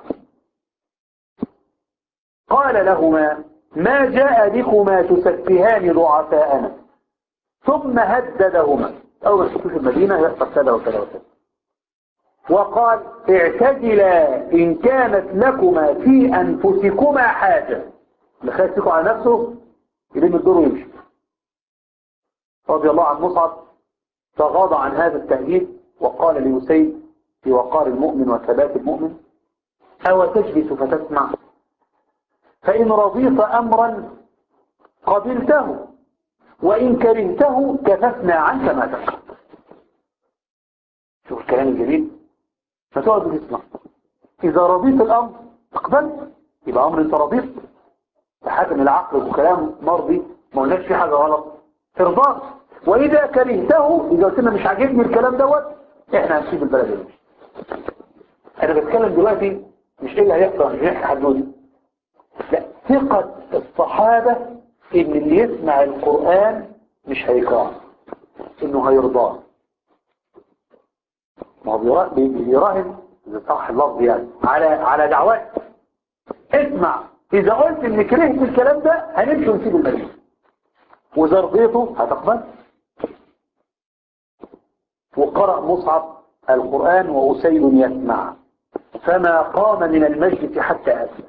قال لهما ما جاء بكما تسفهان ضعفاءنا ثم هددهما أول ما تشوف المدينة يحصل كذا وكذا وكذا وقال اعتدلا إن كانت لكما في أنفسكما حاجة اللي خايف فيكم على نفسه يلم الدور ويمشي رضي الله عن مصعب تغاضى عن هذا التهديد وقال ليسيد في وقار المؤمن وثبات المؤمن أو تجلس فتسمع فإن رضيت أمرا قبلته وإن كرهته كففنا عنك ما تكره شوف الكلام الجميل فتقعد تسمع إذا رضيت الأمر اقبل يبقى أمر أنت رضيت تحكم العقل وكلام مرضي ما قلناش في حاجة غلط ارضاء وإذا كرهته إذا قلت لنا مش عاجبني الكلام دوت إحنا هنسيب البلد دي أنا بتكلم دلوقتي مش إيه اللي هيحصل مش هيحكي حدودي لا ثقة الصحابة إن اللي يسمع القرآن مش هيكره إنه هيرضاه ما هو بيراهن إذا صح اللفظ يعني على على دعوات اسمع إذا قلت إن كرهت الكلام ده هنمشي ونسيب المدينة وإذا رضيته هتقبل وقرأ مصعب القرآن وأسيد يسمع فما قام من المجلس حتى أسلم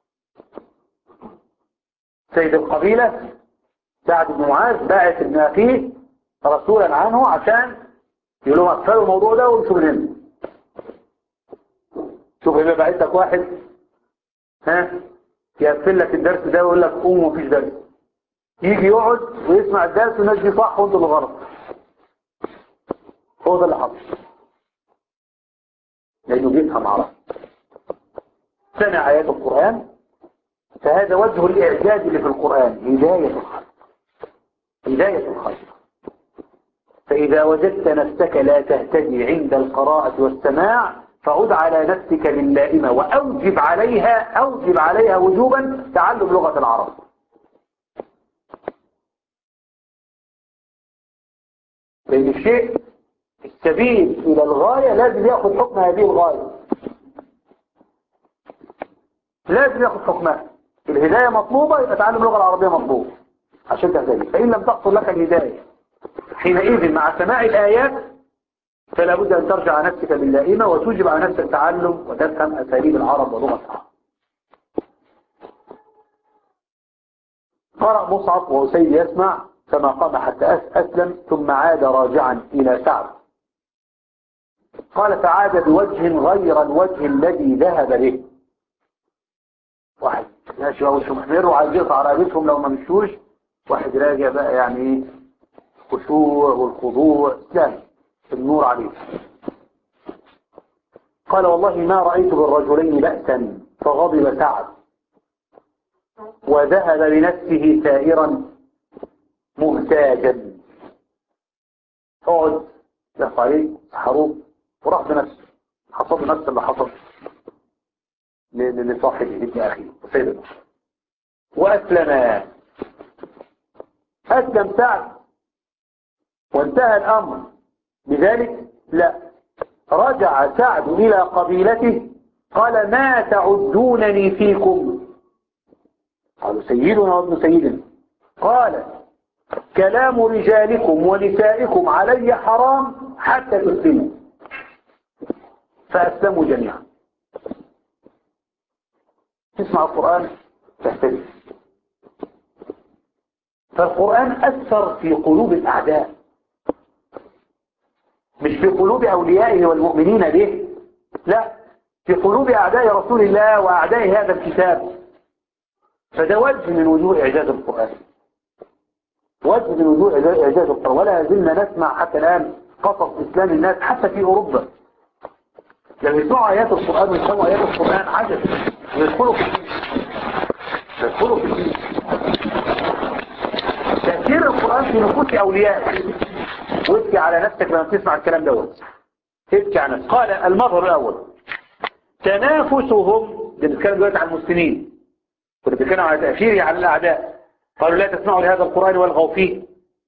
سيد القبيلة سعد بن معاذ باعث ابن أخيه رسولا عنه عشان يقول لهم اقفلوا الموضوع ده وامشوا من هنا شوف يبقى باعث لك واحد ها يقفل لك الدرس ده ويقول لك قوم ومفيش درس يجي يقعد ويسمع الدرس والناس دي صح وانت اللي غلط هو ده اللي حصل لانه بيفهم عربي سمع ايات القران فهذا وجه الإعجاز اللي في القرآن هداية الخلق هداية الخلق فإذا وجدت نفسك لا تهتدي عند القراءة والسماع فعد على نفسك باللائمة وأوجب عليها أوجب عليها وجوبا تعلم لغة العرب لأن الشيء السبيل إلى الغاية لازم يأخذ حكم هذه الغاية لازم يأخذ حكمها الهداية مطلوبة يبقى تعلم اللغة العربية مطلوب عشان تهتدي فإن لم تحصل لك الهداية حينئذ مع سماع الآيات فلا بد أن ترجع نفسك باللائمة وتوجب على نفسك التعلم وتفهم أساليب العرب ولغة العرب قرأ مصعب وأسيد يسمع فما قام حتى أسلم ثم عاد راجعا إلى سعد قال فعاد بوجه غير الوجه الذي ذهب به واحد ماشي وش محمر وعايز يقطع رقبتهم لو ما مشوش واحد راجع بقى يعني ايه خشوع والخضوع لا النور عليه قال والله ما رأيت بالرجلين بأسا فغضب سعد وذهب بنفسه سائرا مهتاجا اقعد لف عليه حروب وراح بنفسه حصل نفس اللي حصل لصاحبه ابن أخيه وسيد وأسلم أسلم سعد وانتهى الأمر بذلك لا رجع سعد إلى قبيلته قال ما تعدونني فيكم قالوا سيدنا وابن سيدنا قال كلام رجالكم ونسائكم علي حرام حتى تسلموا فأسلموا جميعا تسمع القرآن تهتدي فالقرآن أثر في قلوب الأعداء مش في قلوب أوليائه والمؤمنين به لا في قلوب أعداء رسول الله وأعداء هذا الكتاب فده وجه من وجوه إعجاز القرآن وجه من وجوه إعجاز القرآن ولا زلنا نسمع حتى الآن قصص إسلام الناس حتى في أوروبا لما يسمعوا آيات القرآن ويسمعوا آيات القرآن عجب يدخلوا في الدين يدخلوا في الدين تأثير القرآن في نفوس أولياء وابكي على نفسك لما تسمع الكلام دوت ابكي على نفسك قال المظهر الأول تنافسهم ده بنتكلم دلوقتي عن المسلمين كنت بتتكلم على تأثيره على الأعداء قالوا لا تسمعوا لهذا القرآن والغوا فيه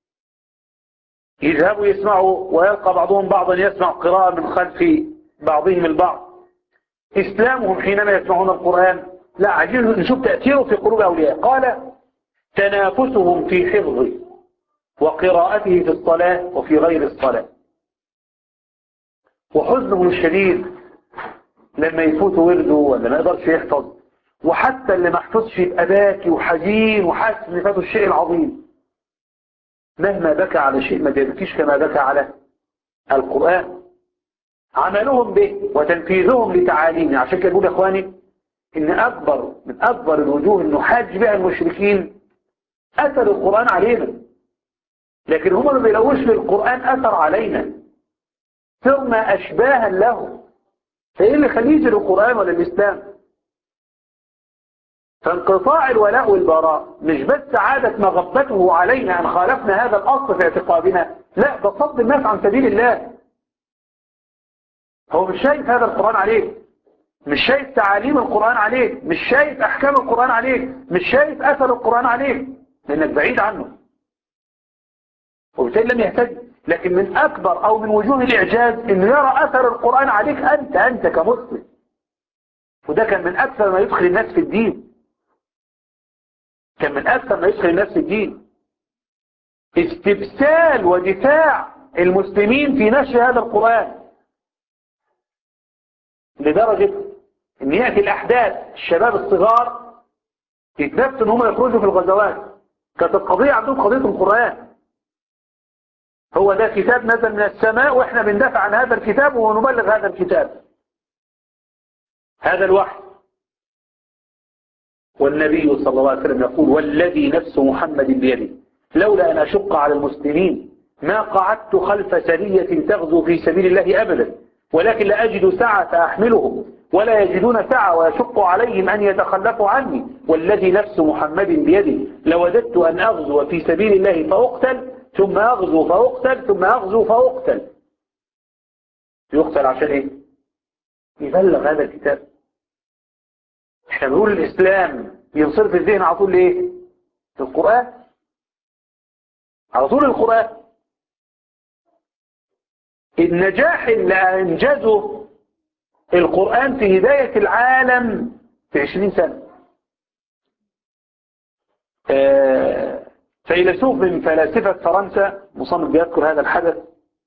يذهبوا يسمعوا ويلقى بعضهم بعضا يسمع قراءة من خلف بعضهم البعض إسلامهم حينما يسمعون القرآن لا عايزين نشوف تأثيره في قلوب أولياء قال تنافسهم في حفظه وقراءته في الصلاة وفي غير الصلاة وحزنهم الشديد لما يفوت ورده ولا ما يقدرش يحفظ وحتى اللي ما حفظش يبقى باكي وحزين وحاسس ان فاته الشيء العظيم مهما بكى على شيء ما بيبكيش كما بكى على القرآن عملهم به وتنفيذهم لتعاليمه عشان كده بقول يا اخواني ان اكبر من اكبر الوجوه انه حاج بها المشركين اثر القرآن علينا لكن هم ما بيلاقوش للقرآن اثر علينا صرنا اشباها له فايه اللي يخليه يجي القرآن ولا الاسلام فانقطاع الولاء والبراء مش بس عادت مغبته علينا ان خالفنا هذا الاصل في اعتقادنا لا ده صد الناس عن سبيل الله هو مش شايف هذا القرآن عليك مش شايف تعاليم القرآن عليك مش شايف أحكام القرآن عليك مش شايف أثر القرآن عليك لأنك بعيد عنه وبالتالي لم يهتدي لكن من أكبر أو من وجوه الإعجاز أنه يرى أثر القرآن عليك أنت أنت كمسلم وده كان من أكثر ما يدخل الناس في الدين كان من أكثر ما يدخل الناس في الدين استبسال ودفاع المسلمين في نشر هذا القرآن لدرجة ان يأتي الاحداث الشباب الصغار يتنفسوا ان هم يخرجوا في الغزوات كانت القضية عندهم قضية القرآن هو ده كتاب نزل من السماء واحنا بندافع عن هذا الكتاب ونبلغ هذا الكتاب هذا الوحي والنبي صلى الله عليه وسلم يقول والذي نفس محمد بيده لولا أن أشق على المسلمين ما قعدت خلف سرية تغزو في سبيل الله أبدا ولكن لا أجد سعة أحملهم ولا يجدون سعة ويشق عليهم أن يتخلفوا عني والذي نفس محمد بيده لوددت أن أغزو في سبيل الله فأقتل ثم أغزو فأقتل ثم أغزو فأقتل يقتل عشان إيه يبلغ هذا الكتاب احنا بنقول الإسلام ينصرف الذهن على طول لإيه القرآن على طول القرآن النجاح اللي أنجزه القرآن في هداية العالم في عشرين سنة آه فيلسوف من فلاسفة فرنسا مصنف بيذكر هذا الحدث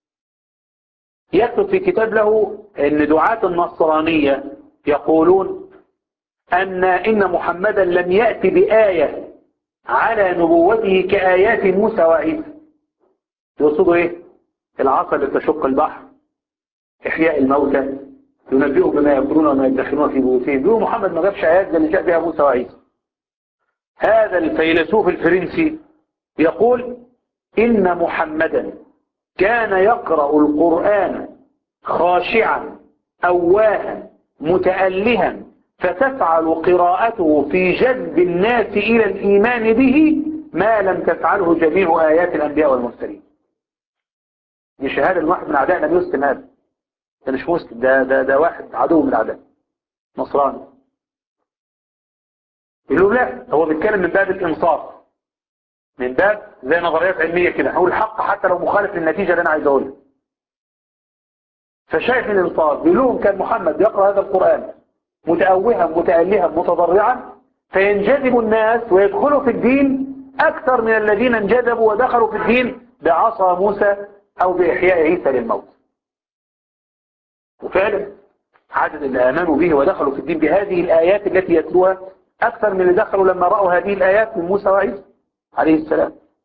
يكتب في كتاب له أن دعاة النصرانية يقولون أن إن محمدا لم يأتي بآية على نبوته كآيات موسى وعيسى يقصدوا إيه العصا اللي تشق البحر إحياء الموتى ينبئوا بما يقولون وما يدخلون في بيوتهم بيقول محمد ما جابش آيات زي اللي جاء بها موسى وعيسى هذا الفيلسوف الفرنسي يقول إن محمدا كان يقرأ القرآن خاشعا أواها متألها فتفعل قراءته في جذب الناس إلى الإيمان به ما لم تفعله جميع آيات الأنبياء والمرسلين دي شهادة الواحد من أعدائنا بيسلم هذا ده مش مسلم ده, ده, ده واحد عدو من الأعداء نصراني يقول لا هو بيتكلم من باب الإنصاف من باب زي نظريات علمية كده هقول الحق حتى لو مخالف للنتيجة اللي أنا عايز أقولها فشايف الإنصاف بيقول لهم كان محمد يقرأ هذا القرآن متأوها متألها متضرعا فينجذب الناس ويدخلوا في الدين أكثر من الذين انجذبوا ودخلوا في الدين بعصا موسى أو بإحياء عيسى للموت وفعلا عدد اللي آمنوا به ودخلوا في الدين بهذه الآيات التي يتلوها أكثر من اللي دخلوا لما رأوا هذه الآيات من موسى وعيسى عليه السلام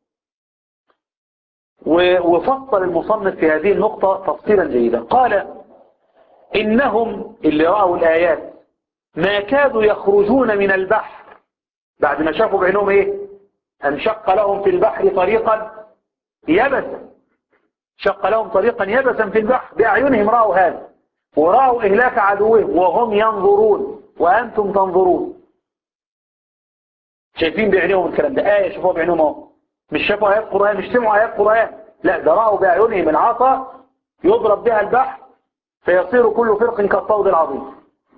وفصل المصنف في هذه النقطة تفصيلا جيدا قال إنهم اللي رأوا الآيات ما كادوا يخرجون من البحر بعد ما شافوا بعينهم إيه انشق لهم في البحر طريقا يبسا شق لهم طريقا يبسا في البحر بأعينهم رأوا هذا ورأوا إهلاك عدوهم وهم ينظرون وأنتم تنظرون شايفين بعينهم الكلام ده آية شافوها بعينهم اهو مش شافوا آيات قرآن مش سمعوا آيات قرآن لا ده رأوا بأعينهم العصا يضرب بها البحر فيصير كل فرق كالصوت العظيم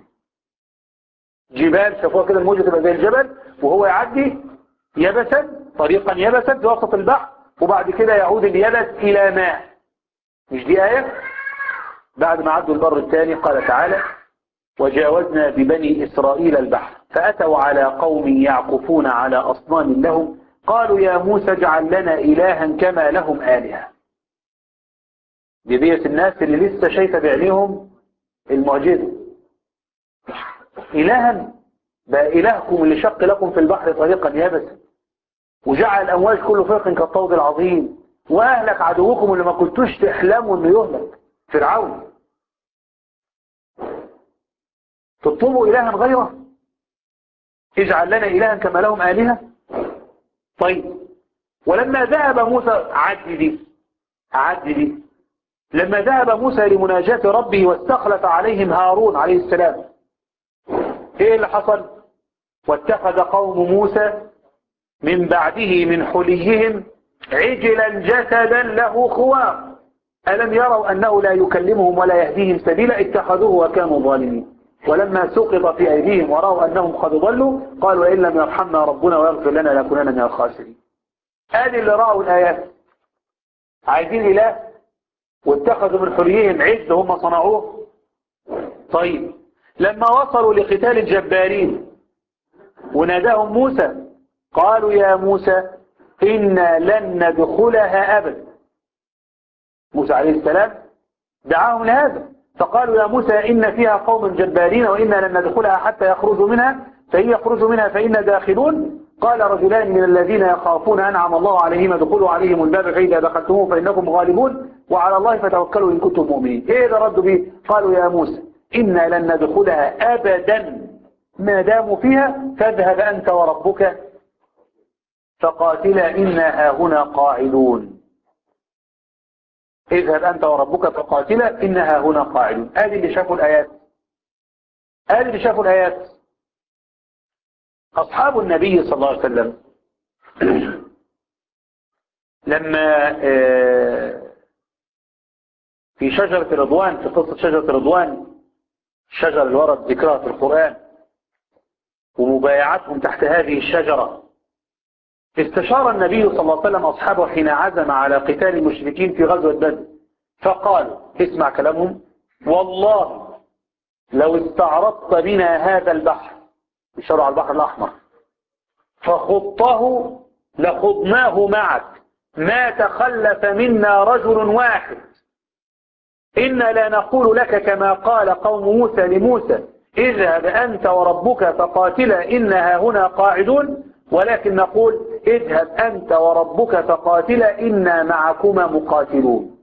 جبال شافوها كده الموجة تبقى زي الجبل وهو يعدي يبسا طريقا يبسا في وسط البحر وبعد كده يعود اليبس إلى ماء مش دي آية بعد ما عدوا البر الثاني قال تعالى وجاوزنا ببني إسرائيل البحر فأتوا على قوم يعكفون على أصنام لهم قالوا يا موسى اجعل لنا إلها كما لهم آلهة دي ديت الناس اللي لسه شايفة بعينيهم المعجزة إلها بقى إلهكم اللي شق لكم في البحر طريقا يابسا وجعل الأمواج كل فرق كالطود العظيم وأهلك عدوكم اللي ما كنتوش تحلموا أنه يهلك فرعون تطلبوا إلها غيره اجعل لنا إلها كما لهم آلهة طيب ولما ذهب موسى عد دي عد دي لما ذهب موسى لمناجاة ربه واستخلف عليهم هارون عليه السلام ايه اللي حصل واتخذ قوم موسى من بعده من حليهم عجلا جسدا له خوار ألم يروا أنه لا يكلمهم ولا يهديهم سبيلا اتخذوه وكانوا ظالمين ولما سقط في أيديهم ورأوا أنهم قد ضلوا قالوا إن لم يرحمنا ربنا ويغفر لنا لكننا من الخاسرين هذه اللي رأوا الآيات عايزين إله واتخذوا من حليهم عجل هم صنعوه طيب لما وصلوا لقتال الجبارين وناداهم موسى قالوا يا موسى إنا لن ندخلها أبدا موسى عليه السلام دعاهم لهذا فقالوا يا موسى إن فيها قوم جبارين وإنا لن ندخلها حتى يخرجوا منها فإن يخرجوا منها فإنا داخلون قال رجلان من الذين يخافون أنعم الله عليهم ادخلوا عليهم الباب فإذا دخلتموه فإنكم غالبون وعلى الله فتوكلوا إن كنتم مؤمنين إيه ده ردوا به قالوا يا موسى إنا لن ندخلها أبدا ما داموا فيها فاذهب أنت وربك فقاتلا إنا هاهنا قاعدون اذهب أنت وربك فقاتلا إنها هنا قاعدون هذه اللي شافوا الآيات هذه اللي شافوا الآيات أصحاب النبي صلى الله عليه وسلم لما في شجرة رضوان في قصة شجرة رضوان الشجرة اللي ورد ذكرها في القرآن ومبايعتهم تحت هذه الشجرة استشار النبي صلى الله عليه وسلم أصحابه حين عزم على قتال المشركين في غزوة بدر فقالوا اسمع كلامهم والله لو استعرضت بنا هذا البحر يشاروا على البحر الأحمر فخضته لخضناه معك ما تخلف منا رجل واحد إنا لا نقول لك كما قال قوم موسى لموسى اذهب أنت وربك فقاتلا إنها هنا قاعدون ولكن نقول اذهب أنت وربك فقاتلا إنا معكما مقاتلون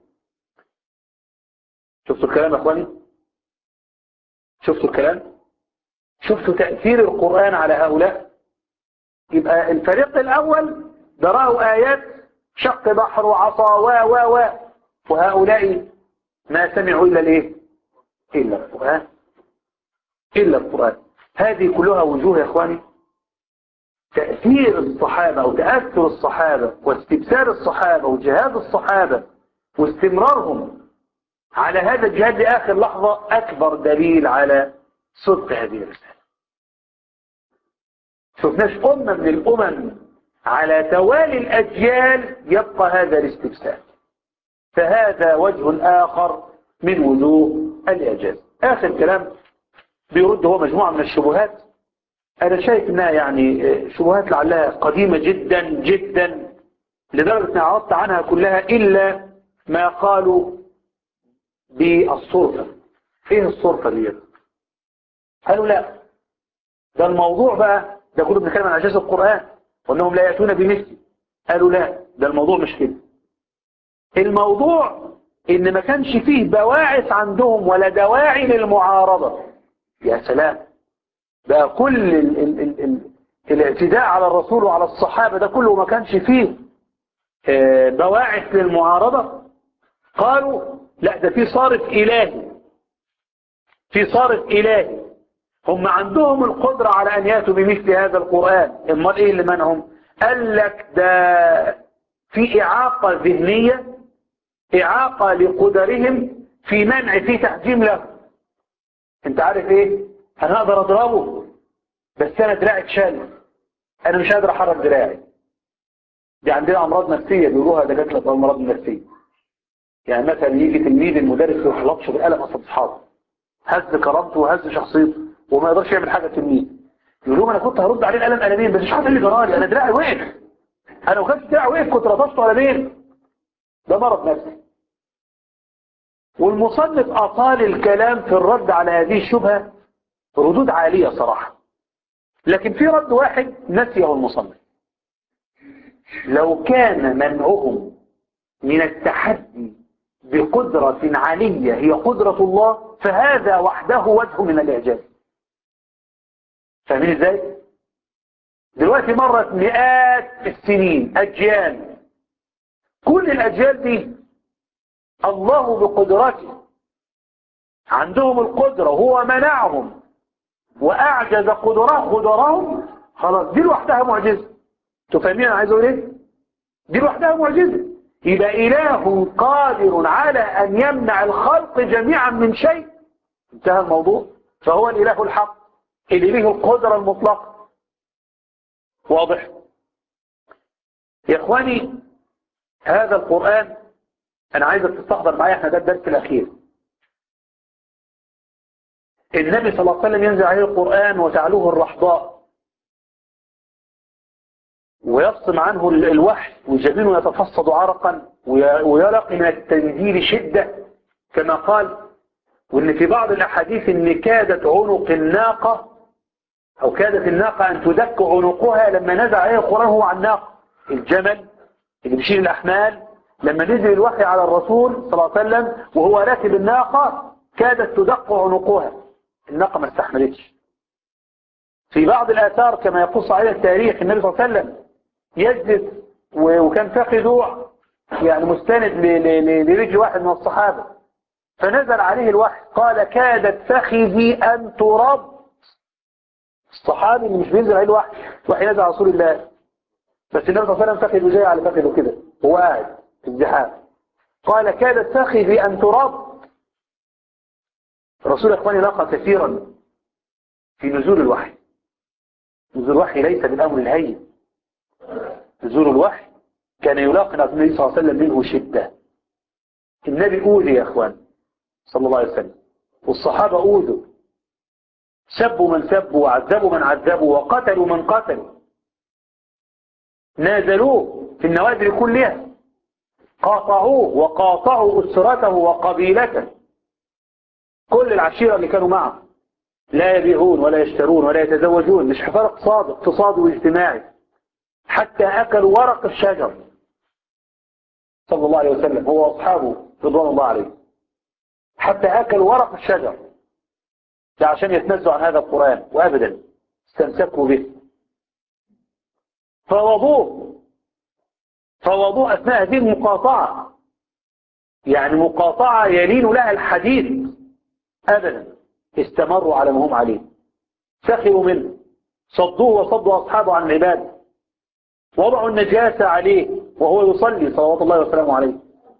شفتوا الكلام يا أخواني شفتوا الكلام شفتوا تأثير القرآن على هؤلاء يبقى الفريق الأول درأوا آيات شق بحر وعصا و و و وهؤلاء ما سمعوا إلا الإيه إلا القرآن إلا القرآن هذه كلها وجوه يا إخواني تأثير الصحابة أو تأثر الصحابة واستبسال الصحابة وجهاد الصحابة واستمرارهم على هذا الجهاد لآخر لحظة أكبر دليل على صدق هذه الرسالة شفناش أمة من الأمم على توالي الأجيال يبقى هذا الاستبسال فهذا وجه آخر من وجوه الإعجاز آخر كلام بيرد هو مجموعة من الشبهات أنا شايف أنها يعني شبهات لعلها قديمة جدا جدا لدرجة أن عرضت عنها كلها إلا ما قالوا بالصرفة إيه الصرفة دي قالوا لا ده الموضوع بقى ده كله بنتكلم عن عجاز القرآن وأنهم لا يأتون بمثل قالوا لا ده الموضوع مش كده الموضوع ان ما كانش فيه بواعث عندهم ولا دواعي للمعارضة يا سلام بقى كل ال ال ال ال الاعتداء على الرسول وعلى الصحابة ده كله ما كانش فيه آه، بواعث للمعارضة قالوا لا ده في صارف إلهي في صارف إلهي هم عندهم القدرة على أن يأتوا بمثل هذا القرآن امال إيه اللي منهم قال لك ده في إعاقة ذهنية إعاقة لقدرهم في منع في تحجيم له انت عارف ايه انا اقدر اضربه بس انا دراعي اتشال انا مش قادر احرك دراعي دي عندنا امراض نفسية بيقولوها دكاتره الامراض النفسية يعني مثلا يجي تلميذ المدرس يخلطش بالقلم قصاد اصحابه هز كرامته وهز شخصيته وما يقدرش يعمل حاجة تلميذ يقول لهم انا كنت هرد عليه القلم قلمين بس مش عارف ايه اللي جرالي انا دراعي وقف انا لو كانش دراعي وقف كنت رطشته قلمين ده مرض نفسي والمصنف أطال الكلام في الرد على هذه الشبهة ردود عالية صراحة لكن في رد واحد نسيه المصنف لو كان منعهم من التحدي بقدرة عالية هي قدرة الله فهذا وحده وجه من الإعجاز فاهمين ازاي؟ دلوقتي مرت مئات السنين أجيال كل الأجيال دي الله بقدرته عندهم القدرة هو منعهم وأعجز قدره قدرهم خلاص دي لوحدها معجزة تفهمين أنا عايز أقول إيه؟ دي لوحدها معجزة يبقى إله قادر على أن يمنع الخلق جميعا من شيء انتهى الموضوع فهو الإله الحق اللي له القدرة المطلقة واضح يا إخواني هذا القرآن أنا عايزك تستحضر معايا احنا ده الدرس الأخير النبي صلى الله عليه وسلم ينزل عليه القرآن وتعلوه الرحضاء ويفصم عنه الوحي وجبينه يتفصد عرقا ويلقي من التنزيل شدة كما قال وان في بعض الأحاديث ان كادت عنق الناقة أو كادت الناقة أن تدك عنقها لما نزل عليه القرآن هو عن الناقة الجمل اللي بيشيل الأحمال لما نزل الوحي على الرسول صلى الله عليه وسلم وهو راكب الناقة كادت تدق عنقها الناقة ما استحملتش في بعض الآثار كما يقص عليه التاريخ النبي صلى الله عليه وسلم يجلس وكان فخذه يعني مستند لرجل واحد من الصحابة فنزل عليه الوحي قال كادت فخذي أن ترب الصحابي اللي مش بينزل عليه الوحي الوحي نزل على رسول الله بس النبي صلى الله عليه وسلم فخذه جاي على فخذه كده هو قاعد في الزحام قال كادت فخذي أن ترب الرسول أخواني لقى كثيرا في نزول الوحي نزول الوحي ليس بالأمر الهين نزول الوحي كان يلاقي النبي صلى الله عليه وسلم منه شدة النبي أوذي يا أخوان صلى الله عليه وسلم والصحابة أوذوا سبوا من سبوا وعذبوا من عذبوا وقتلوا من قتلوا نازلوه في النوازل كلها قاطعوه وقاطعوا أسرته وقبيلته كل العشيرة اللي كانوا معه لا يبيعون ولا يشترون ولا يتزوجون مش حفار اقتصاد اقتصادي واجتماعي حتى أكلوا ورق الشجر صلى الله عليه وسلم هو وأصحابه رضوان الله عليه حتى أكلوا ورق الشجر ده عشان يتنزوا عن هذا القرآن وأبدا استمسكوا به فوضوه فوضوه أثناء هذه المقاطعة يعني مقاطعة يلين لها الحديث أبدا استمروا على ما هم عليه سخروا منه صدوه وصدوا أصحابه عن العبادة وضعوا النجاسة عليه وهو يصلي صلوات الله وسلامه عليه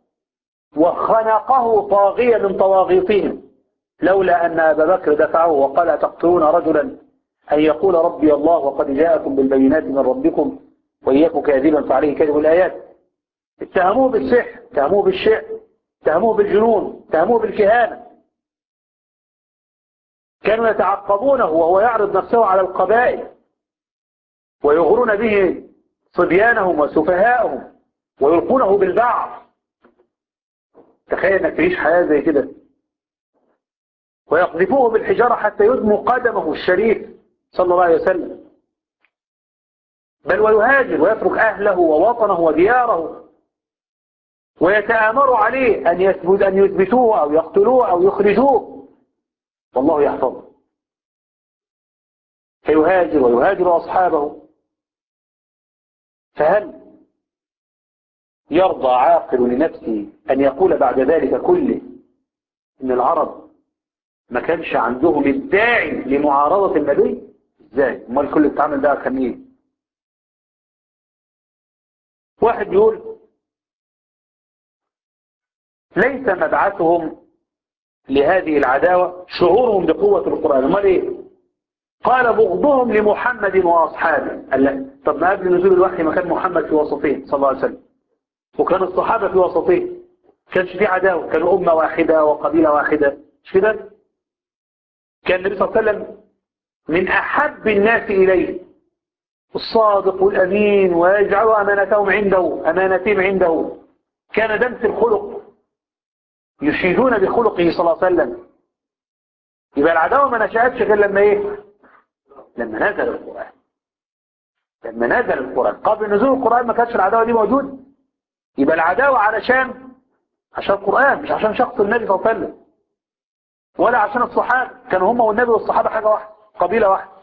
وخنقه طاغية من طواغيطهم لولا أن أبا بكر دفعه وقال أتقتلون رجلا أن يقول ربي الله وقد جاءكم بالبينات من ربكم وإياكم كاذبا فعليه كذب الآيات اتهموه بالسحر اتهموه بالشعر اتهموه بالجنون اتهموه بالكهانة كانوا يتعقبونه وهو يعرض نفسه على القبائل ويغرون به صبيانهم وسفهاءهم ويلقونه بالبعض تخيل انك تعيش حياة زي كده ويقذفوه بالحجارة حتى يدموا قدمه الشريف صلى الله عليه وسلم بل ويهاجر ويترك أهله ووطنه ودياره ويتآمروا عليه أن يثبت أن يثبتوه أو يقتلوه أو يخرجوه والله يحفظه فيهاجر ويهاجر أصحابه فهل يرضى عاقل لنفسه أن يقول بعد ذلك كله إن العرب ما كانش عندهم الداعي لمعارضة النبي ازاي امال كل التعامل ده كان ايه واحد بيقول ليس مبعثهم لهذه العداوة شعورهم بقوة القرآن امال ايه قال بغضهم لمحمد واصحابه قال لا طب ما قبل نزول الوحي ما كان محمد في وسطين صلى الله عليه وسلم وكان الصحابة في وسطين كانش في عداوة كانوا أمة واحدة وقبيلة واحدة مش كده كان النبي صلى الله عليه وسلم من أحب الناس إليه الصادق والأمين ويجعل أمانتهم عنده أمانتهم عنده كان دمس الخلق يشيدون بخلقه صلى الله عليه وسلم يبقى العداوة ما نشأتش غير لما إيه لما نزل القرآن لما نزل القرآن قبل نزول القرآن ما كانتش العداوة دي موجودة يبقى العداوة علشان عشان القرآن مش عشان شخص النبي صلى الله عليه وسلم ولا عشان الصحابة كانوا هم والنبي والصحابة حاجة واحدة قبيلة واحدة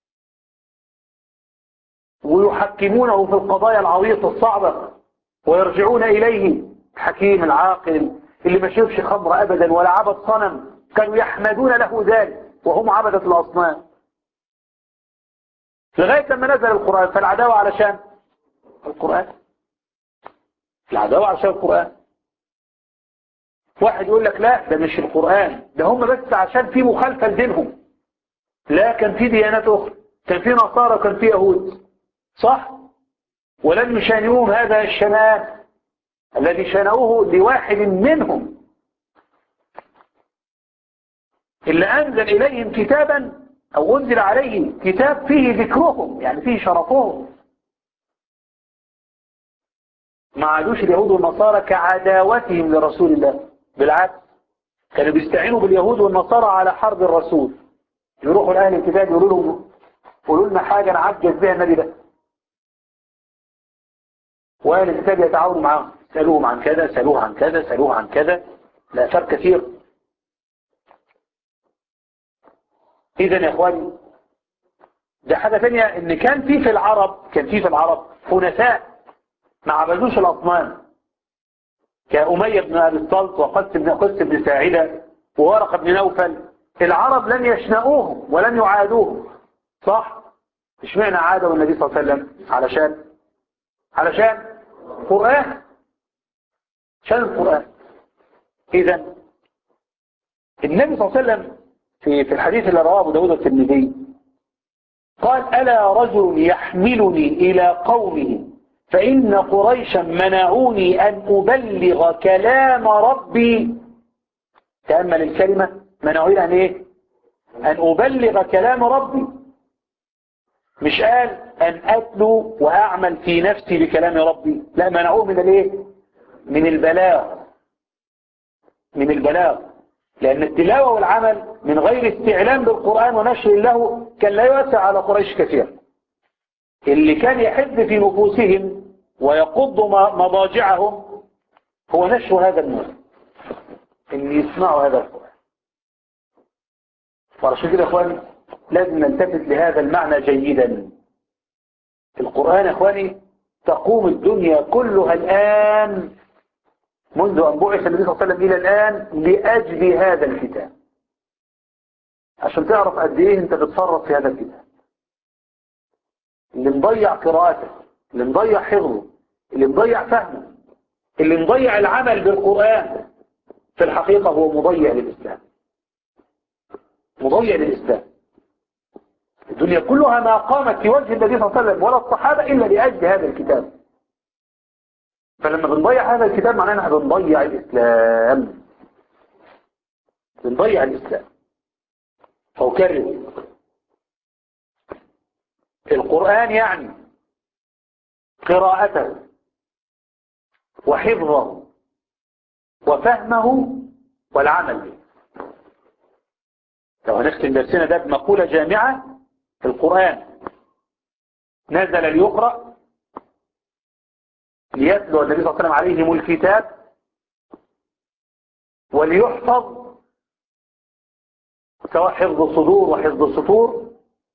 ويحكمونه في القضايا العويصة الصعبة ويرجعون إليه الحكيم العاقل اللي ما شربش خمر أبدا ولا عبد صنم كانوا يحمدون له ذلك وهم عبدة الأصنام لغاية لما نزل القرآن فالعداوة علشان القرآن العداوة علشان القرآن واحد يقول لك لا ده مش القرآن ده هم بس عشان في مخالفة لدينهم لا كان في ديانات أخرى كان في نصارى كان في يهود صح ولم يشانئوهم هذا الشنان الذي شنؤوه لواحد منهم إلا أنزل إليهم كتابا أو أنزل عليه كتاب فيه ذكرهم يعني فيه شرفهم ما عادوش اليهود والنصارى كعداوتهم لرسول الله بالعكس كانوا بيستعينوا باليهود والنصارى على حرب الرسول يروحوا لأهل الكتاب يقولوا لهم قولوا لنا حاجة نعجز بها النبي ده وأهل الكتاب يتعاونوا معاهم سألوهم عن كذا سألوه عن كذا سألوه عن كذا لأثار كثير إذا يا إخواني ده حاجة ثانية إن كان في في العرب كان في في العرب حنساء ما عبدوش الأصنام كأمية بن أبي الصلت وقس بن قس بن ساعدة وورق بن نوفل العرب لم يشنؤوهم ولم يعادوهم صح؟ اشمعنى عادوا النبي صلى الله عليه وسلم علشان علشان قرآن عشان القرآن إذا النبي صلى الله عليه وسلم في في الحديث اللي رواه أبو داود الترمذي قال ألا رجل يحملني إلى قومه فإن قريشا منعوني أن أبلغ كلام ربي تأمل الكلمة منعوني أن إيه أن أبلغ كلام ربي مش قال أن أتلو وأعمل في نفسي بكلام ربي لا منعوه من الإيه من البلاغ من البلاغ لأن التلاوة والعمل من غير استعلام بالقرآن ونشر له كان لا يوسع على قريش كثير اللي كان يحد في نفوسهم ويقض مضاجعهم هو نشر هذا النور ان يسمعوا هذا القرآن وعشان كده يا اخواني لازم نلتفت لهذا المعنى جيدا القرآن يا اخواني تقوم الدنيا كلها الآن منذ أن بعث النبي صلى الله عليه وسلم إلى الآن لأجل هذا الكتاب عشان تعرف قد إيه أنت بتصرف في هذا الكتاب اللي مضيع قراءته اللي مضيع حفظه اللي مضيع فهمه اللي مضيع العمل بالقرآن في الحقيقة هو مضيع للإسلام مضيع للإسلام الدنيا كلها ما قامت في وجه النبي صلى الله عليه وسلم ولا الصحابة إلا لأجل هذا الكتاب فلما بنضيع هذا الكتاب معناه احنا بنضيع الإسلام بنضيع الإسلام فأكرر القرآن يعني قراءته وحفظه وفهمه والعمل به لو هنختم درسنا ده بمقولة جامعة القرآن نزل ليقرأ ليتلو النبي صلى الله عليه وسلم عليهم الكتاب وليحفظ سواء حفظ صدور وحفظ سطور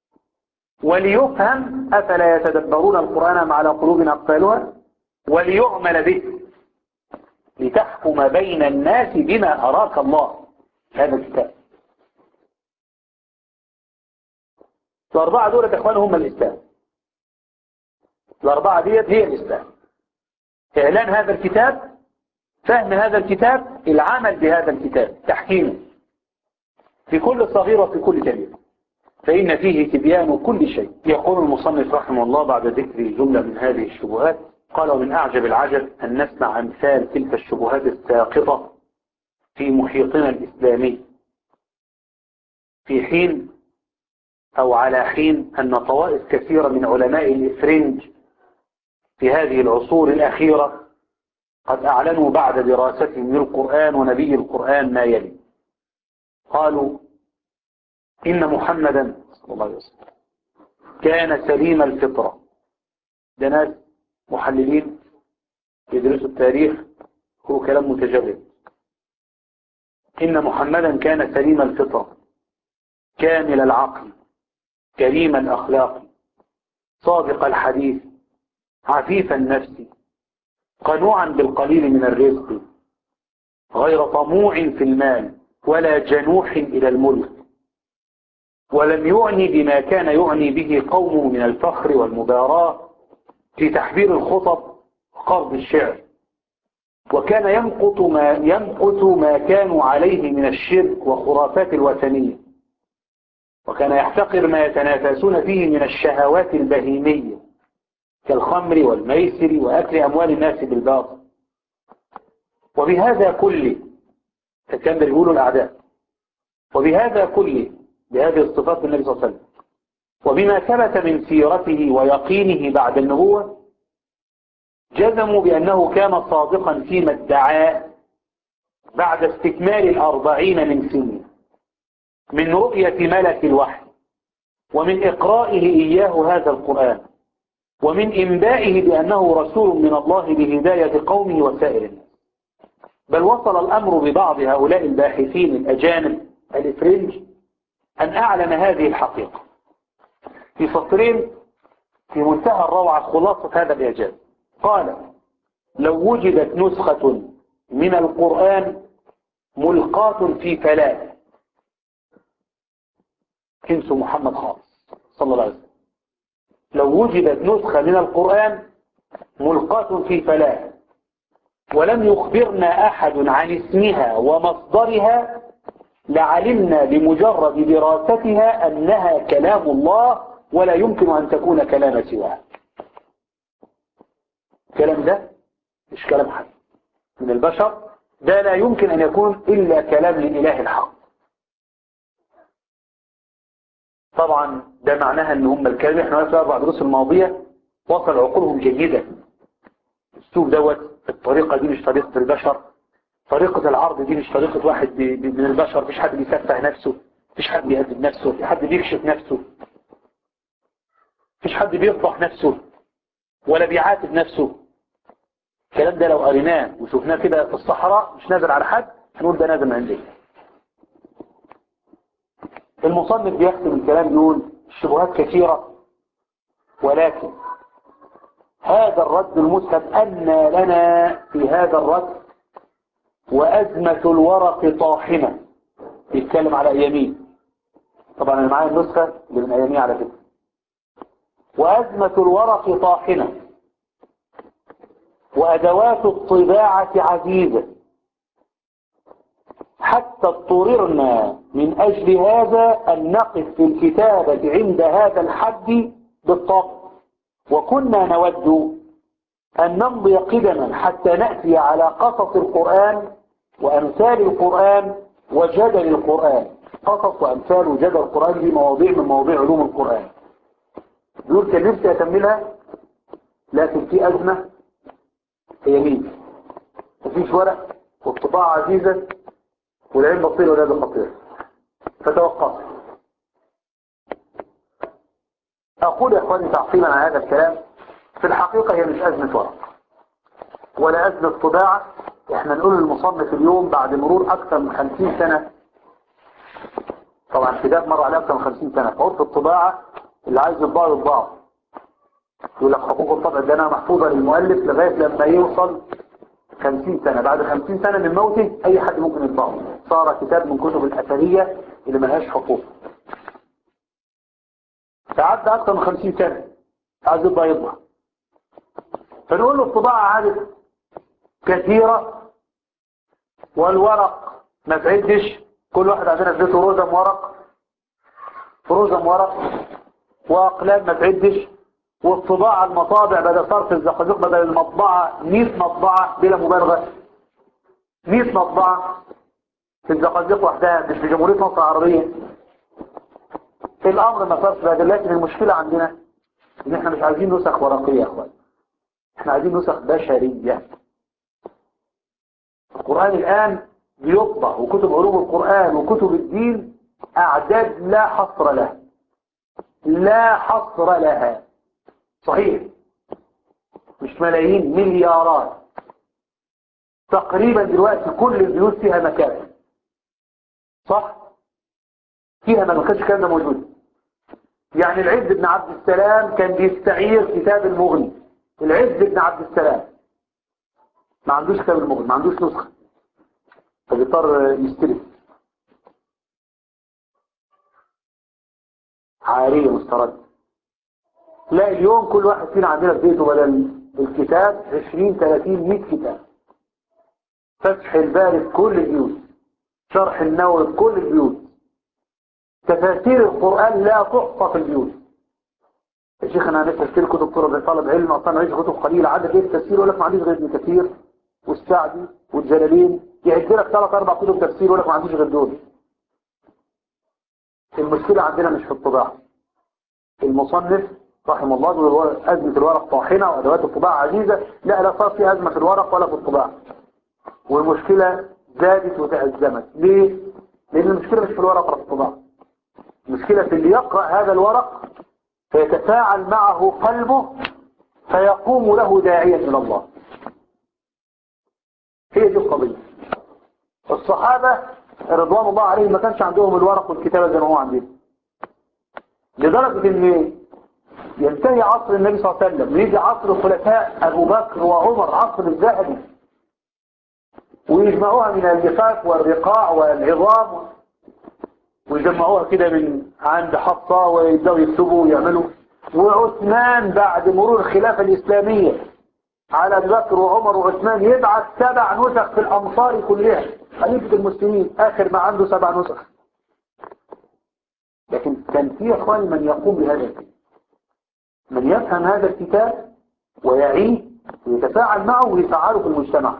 وليفهم أفلا يتدبرون القرآن على قلوب أقفالها وليعمل به لتحكم بين الناس بما أراك الله هذا الكتاب الأربعة دول إخوان هم الإسلام الأربعة ديت هي الإسلام إعلان هذا الكتاب فهم هذا الكتاب العمل بهذا الكتاب تحكيمه في كل صغير وفي كل كبير فإن فيه تبيان كل شيء يقول المصنف رحمه الله بعد ذكر جملة من هذه الشبهات قال ومن أعجب العجب أن نسمع أمثال تلك الشبهات الساقطة في محيطنا الإسلامي في حين أو على حين أن طوائف كثيرة من علماء الإفرنج في هذه العصور الأخيرة قد أعلنوا بعد دراستهم للقرآن ونبي القرآن ما يلي قالوا إن محمدا صلى الله عليه وسلم كان سليم الفطرة ده ناس محللين يدرسوا التاريخ هو كلام متجرد إن محمدا كان سليم الفطرة كامل العقل كريم الأخلاق صادق الحديث عفيف النفس قنوعا بالقليل من الرزق غير طموع في المال ولا جنوح إلى الملك ولم يعني بما كان يعني به قومه من الفخر والمباراة في تحبير الخطب وقرض الشعر وكان يمقت ما, يمقت ما كانوا عليه من الشرك وخرافات الوثنية وكان يحتقر ما يتنافسون فيه من الشهوات البهيمية كالخمر والميسر وأكل أموال الناس بالباطل وبهذا كله كان بيقولوا الأعداء وبهذا كله بهذه الصفات النبي صلى الله عليه وسلم وبما ثبت من سيرته ويقينه بعد النبوة جزموا بأنه كان صادقا فيما ادعاه بعد استكمال الأربعين من سنه من رؤية ملك الوحي ومن إقرائه إياه هذا القرآن ومن إنبائه بأنه رسول من الله بهداية قومه وسائر الناس بل وصل الأمر ببعض هؤلاء الباحثين الأجانب الإفرنج أن أعلن هذه الحقيقة في سطرين في منتهى الروعة خلاصة هذا الإعجاز قال لو وجدت نسخة من القرآن ملقاة في فلاة انسوا محمد خالص صلى الله عليه وسلم لو وجدت نسخة من القرآن ملقاة في فلاة ولم يخبرنا أحد عن اسمها ومصدرها لعلمنا بمجرد دراستها أنها كلام الله ولا يمكن أن تكون كلام سواه الكلام ده مش كلام حد من البشر ده لا يمكن أن يكون إلا كلام لإله الحق طبعا ده معناها ان هم الكلام احنا في الاربع دروس الماضية وصل عقولهم جيدة السوق دوت الطريقة دي مش طريقة البشر طريقة العرض دي مش طريقة واحد بي بي من البشر مفيش حد بيسفه نفسه مفيش حد بيهدد نفسه مفيش حد بيكشف نفسه مفيش حد بيفضح نفسه ولا بيعاتب نفسه الكلام ده لو قريناه وشفناه كده في الصحراء مش نازل على حد هنقول ده نازل من عندنا المصنف بيختم الكلام يقول الشبهات كثيرة ولكن هذا الرد المسهب أن لنا في هذا الرد وأزمة الورق طاحنة بيتكلم على أيامين طبعا أنا معايا النسخة اللي من أيامين على فكرة وأزمة الورق طاحنة وأدوات الطباعة عزيزة حتى اضطررنا من أجل هذا أن نقف في الكتابة عند هذا الحد بالطبع وكنا نود أن نمضي قدما حتى نأتي على قصص القرآن وأمثال القرآن وجدل القرآن قصص وأمثال وجدل القرآن دي مواضيع من مواضيع علوم القرآن دول كان نفسي أكملها لكن في أزمة هي مين مفيش ورق والطباعة عزيزة والعين بصير ولا بخطير فتوقف أقول يا إخواني تعقيبا على هذا الكلام في الحقيقة هي مش أزمة ورق ولا أزمة طباعة احنا نقول المصنف اليوم بعد مرور اكثر من خمسين سنة طبعا كتاب مر عليه اكثر من خمسين سنة عرف الطباعة اللي عايز يطبعه يطبعه يقول لك حقوق الطبع ده انا محفوظة للمؤلف لغاية لما يوصل خمسين سنة بعد خمسين سنة من موته اي حد ممكن يطبعه صار كتاب من كتب الاثرية اللي ملهاش حقوق تعدى اكثر من خمسين سنة عايز يطبع يطبع فنقول له الطباعة عادة كثيرة والورق ما تعدش كل واحد عندنا في بيته رزم ورق رزم ورق واقلام ما تعدش والطباعة المطابع بدل صرف الزقازيق بدل المطبعة 100 مطبعة بلا مبالغة 100 مطبعة في الزقازيق وحدها مش في جمهورية مصر العربية الامر ما صارش بدل لكن المشكلة عندنا ان احنا مش عايزين نسخ ورقية يا اخوان احنا عايزين نسخ بشرية القرآن الآن بيطبع وكتب علوم القرآن وكتب الدين أعداد لا حصر لها لا حصر لها صحيح مش ملايين مليارات تقريبا دلوقتي كل البيوت فيها مكان صح فيها ما كانش الكلام ده موجود يعني العز بن عبد السلام كان بيستعير كتاب المغني العز بن عبد السلام ما عندوش كتاب المغني ما عندوش نسخة فبيضطر يستلف عارية مسترد لا اليوم كل واحد فينا عندنا في بيته بدل الكتاب 20 30 100 كتاب فتح الباري في كل البيوت شرح النووي في كل البيوت تفاسير القرآن لا تحصى في البيوت يا شيخ انا نفسي اشتري كتب طلب طالب علم اصلا عايز كتب قليله عدد ايه التفسير يقول لك ما عنديش غير ابن كثير والسعدي والجلالين يعد لك ثلاث اربع كتب تفسير يقول لك ما عنديش غير دول المشكله عندنا مش في الطباعه المصنف رحمه الله يقول ازمه الورق طاحنه وادوات الطباعه عزيزه لا لا صار في ازمه في الورق ولا في الطباعه والمشكله زادت وتأزمت ليه؟ لان المشكله مش في الورق ولا في الطباعه المشكله في اللي يقرا هذا الورق فيتفاعل معه قلبه فيقوم له داعيا إلى الله هي دي القضية الصحابة رضوان الله عليهم ما كانش عندهم الورق والكتابة زي ما هو عندنا لدرجة ان ينتهي عصر النبي صلى الله عليه وسلم ويجي عصر الخلفاء ابو بكر وعمر عصر الذهبي ويجمعوها من اللفاف والرقاع والعظام ويجمعوها كده من عند حفصة ويبدأوا يكتبوا ويعملوا وعثمان بعد مرور الخلافة الإسلامية على ابي بكر وعمر وعثمان يبعث سبع نسخ في الأمصار كلها خليفة المسلمين آخر ما عنده سبع نسخ لكن كان في اخوان من يقوم بهذا الكتاب من يفهم هذا الكتاب ويعيه ويتفاعل معه ويفعله في المجتمع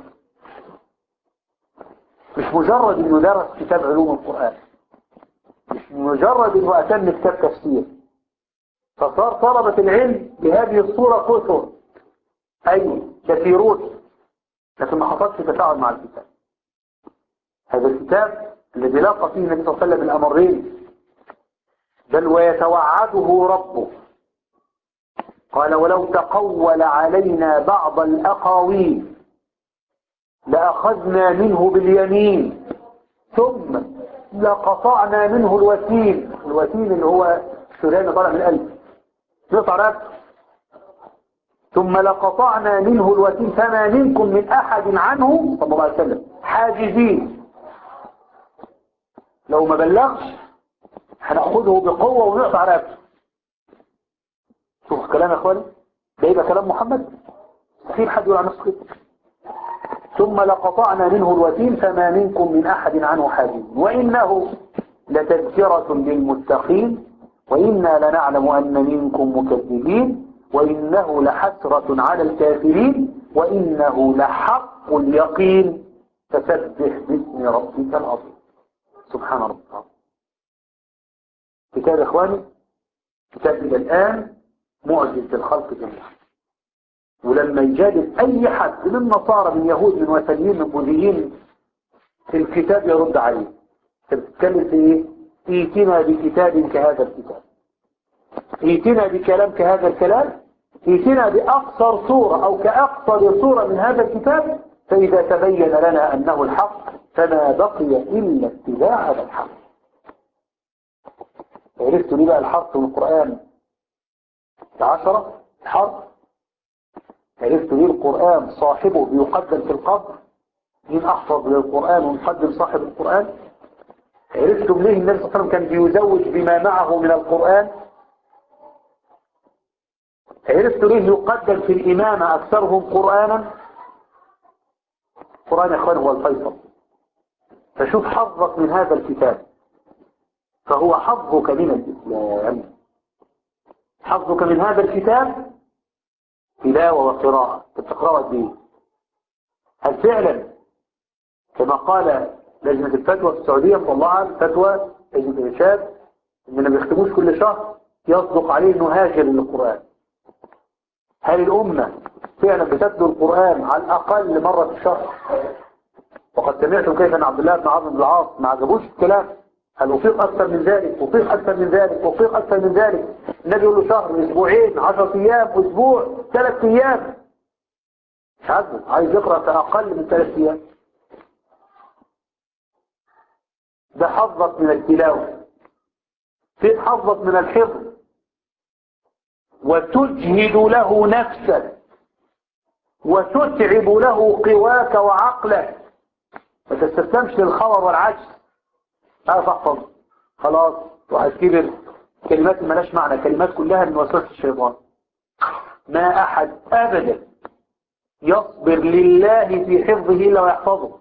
مش مجرد انه درس كتاب علوم القرآن مش مجرد انه اتم كتاب تفسير فصار طلبة العلم بهذه الصورة كثر ايوه كثيرون لكن ما حصلش تفاعل مع الكتاب هذا الكتاب الذي لاقى فيه النبي صلى الله عليه وسلم الامرين بل ويتوعده ربه قال ولو تقول علينا بعض الأقاويل لأخذنا منه باليمين ثم لقطعنا منه الوتين الوتين اللي هو الشريان طالع من القلب نقطع رأسه ثم لقطعنا منه الوتين فما منكم من أحد عنه صلى الله عليه وسلم حاجزين لو ما بلغش هناخده بقوة ونقطع رأسه شوف كلام يا اخواني ده يبقى كلام محمد مستحيل حد يقول عن نفسه كده ثم لقطعنا منه الوتين فما منكم من أحد عنه حاجز وإنه لتذكرة للمتقين وإنا لنعلم أن منكم مكذبين وإنه لحسرة على الكافرين وإنه لحق اليقين فسبح باسم ربك العظيم سبحان ربك كتاب إخواني كتاب إلى الآن معجز الخلق جميعا ولما يجادل أي حد من نصارى من يهود من وثنيين من بوذيين في الكتاب يرد عليه تتكلم في ايه ايتنا بكتاب كهذا الكتاب ايتنا بكلام كهذا الكلام ايتنا بأقصر صورة أو كأقصر صورة من هذا الكتاب فإذا تبين لنا أنه الحق فما بقي إلا اتباع هذا الحق عرفتوا ليه بقى الحرف من القرآن عشرة حرف عرفتوا ليه القرآن صاحبه بيقدم في القبر مين أحفظ للقرآن ونقدم صاحب القرآن عرفتم ليه النبي صلى الله عليه وسلم كان بيزوج بما معه من القرآن عرفتوا ليه يقدم في الإمامة أكثرهم قرآنا القرآن يا إخوان هو الفيصل فشوف حظك من هذا الكتاب فهو حظك من الإسلام حظك من هذا الكتاب تلاوة وقراءة تقرأ قد ايه هل فعلا كما قال لجنة الفتوى في السعودية مطلعة الفتوى لجنة الإرشاد إن ما بيختموش كل شهر يصدق عليه إنه هاجر للقرآن هل الأمة فعلا بتتلو القرآن على الأقل مرة في الشهر وقد سمعتم كيف أن عبد الله بن عمرو بن العاص ما عجبوش الكلام هل أطيق أكثر من ذلك أطيق أكثر من ذلك أطيق أكثر من ذلك النبي يقول له شهر أسبوعين عشرة أيام أسبوع ثلاث أيام مش عاجبه عايز يقرأ في أقل من ثلاث أيام ده حظك من التلاوة في حظك من الحفظ وتجهد له نفسك وتتعب له قواك وعقلك ما تستسلمش للخور والعجز اعرف احفظ خلاص واحد كبر كلمات ملاش معنى كلمات كلها من وسوسه الشيطان ما احد ابدا يصبر لله في حفظه الا ويحفظه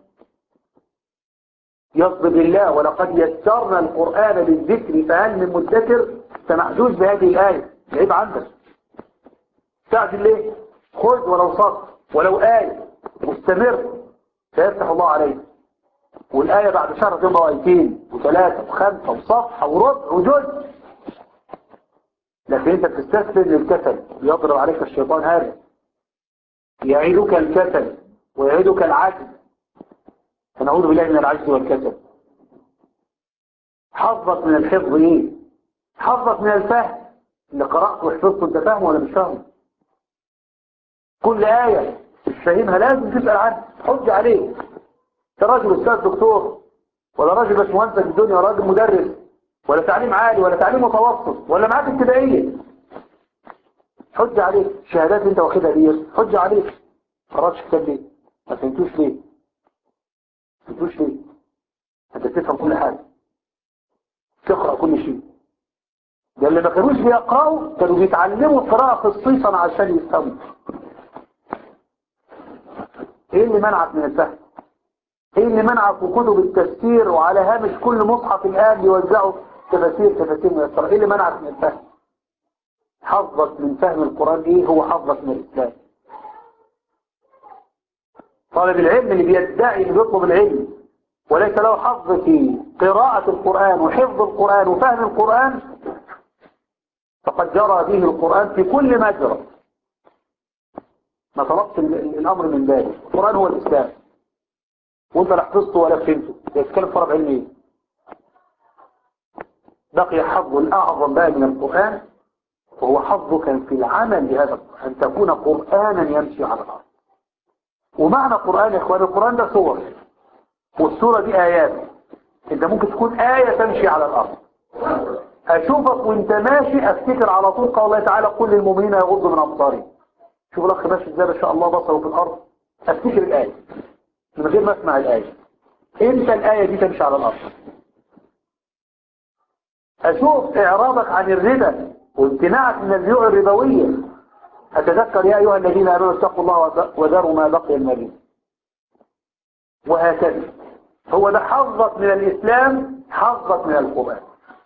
يصبر لله ولقد يسرنا القرآن للذكر فهل من مدكر فمحجوز بهذه الآية العيب عندك تعجل ليه خذ ولو سطر ولو آية مستمر سيفتح الله عليك والآية بعد شهر تبقى آيتين وثلاثة وخمسة وصفحة وربع وجزء لكن انت بتستسلم للكسل يضرب عليك الشيطان هذا يعيدك الكسل ويعيدك العجز فنعوذ بالله من العجز والكسل حظك من الحفظ ايه حظك من الفهم اللي قرأت وحفظت انت فاهمه ولا مش فاهمه كل آية مش فاهمها لازم تسأل عنها حج عليه انت راجل استاذ دكتور ولا راجل باشمهندس في الدنيا ولا راجل مدرس ولا تعليم عالي ولا تعليم متوسط ولا معاك ابتدائية حج عليك الشهادات انت واخدها دي حج عليك قرأتش كتاب ليه ما فهمتوش ليه ما فهمتوش ليه انت بتفهم كل حاجة تقرأ كل شيء ده اللي ما كانوش بيقرأوا كانوا بيتعلموا قراءة خصيصا عشان يفهموا ايه اللي منعك من الفهم ايه اللي منعك في كتب التفسير وعلى هامش كل مصحف الان بيوزعوا تفاسير تفاسير ميسرة ايه اللي منعك من الفهم حظك من فهم القرآن ايه هو حظك من الاسلام طالب العلم اللي بيدعي انه بيطلب العلم وليس له حظ في قراءة القرآن وحفظ القرآن وفهم القرآن فقد جرى به القرآن في كل مجرى ما طلبت الأمر من ذلك القرآن هو الإسلام وانت لا حفظته ولا فهمته يتكلم طلب علمي بقي حظ الأعظم بقى من القرآن وهو حظك في العمل بهذا القرآن أن تكون قرآنا يمشي على الأرض ومعنى قرآن يا إخوان القرآن ده صور والصورة دي آيات انت ممكن تكون آية تمشي على الأرض أشوفك وانت ماشي أفتكر على طول قول الله تعالى كل المؤمنين يغضوا من أبصارهم شوف الأخ ماشي ازاي ما شاء الله بصره في الأرض أفتكر الآية من غير ما أسمع الآية امتى الآية دي تمشي على الأرض أشوف إعراضك عن الربا وامتناعك من البيوع الربوية أتذكر يا أيها الذين آمنوا اتقوا الله وذروا ما بقي المال وهكذا هو ده حظك من الإسلام حظك من القرآن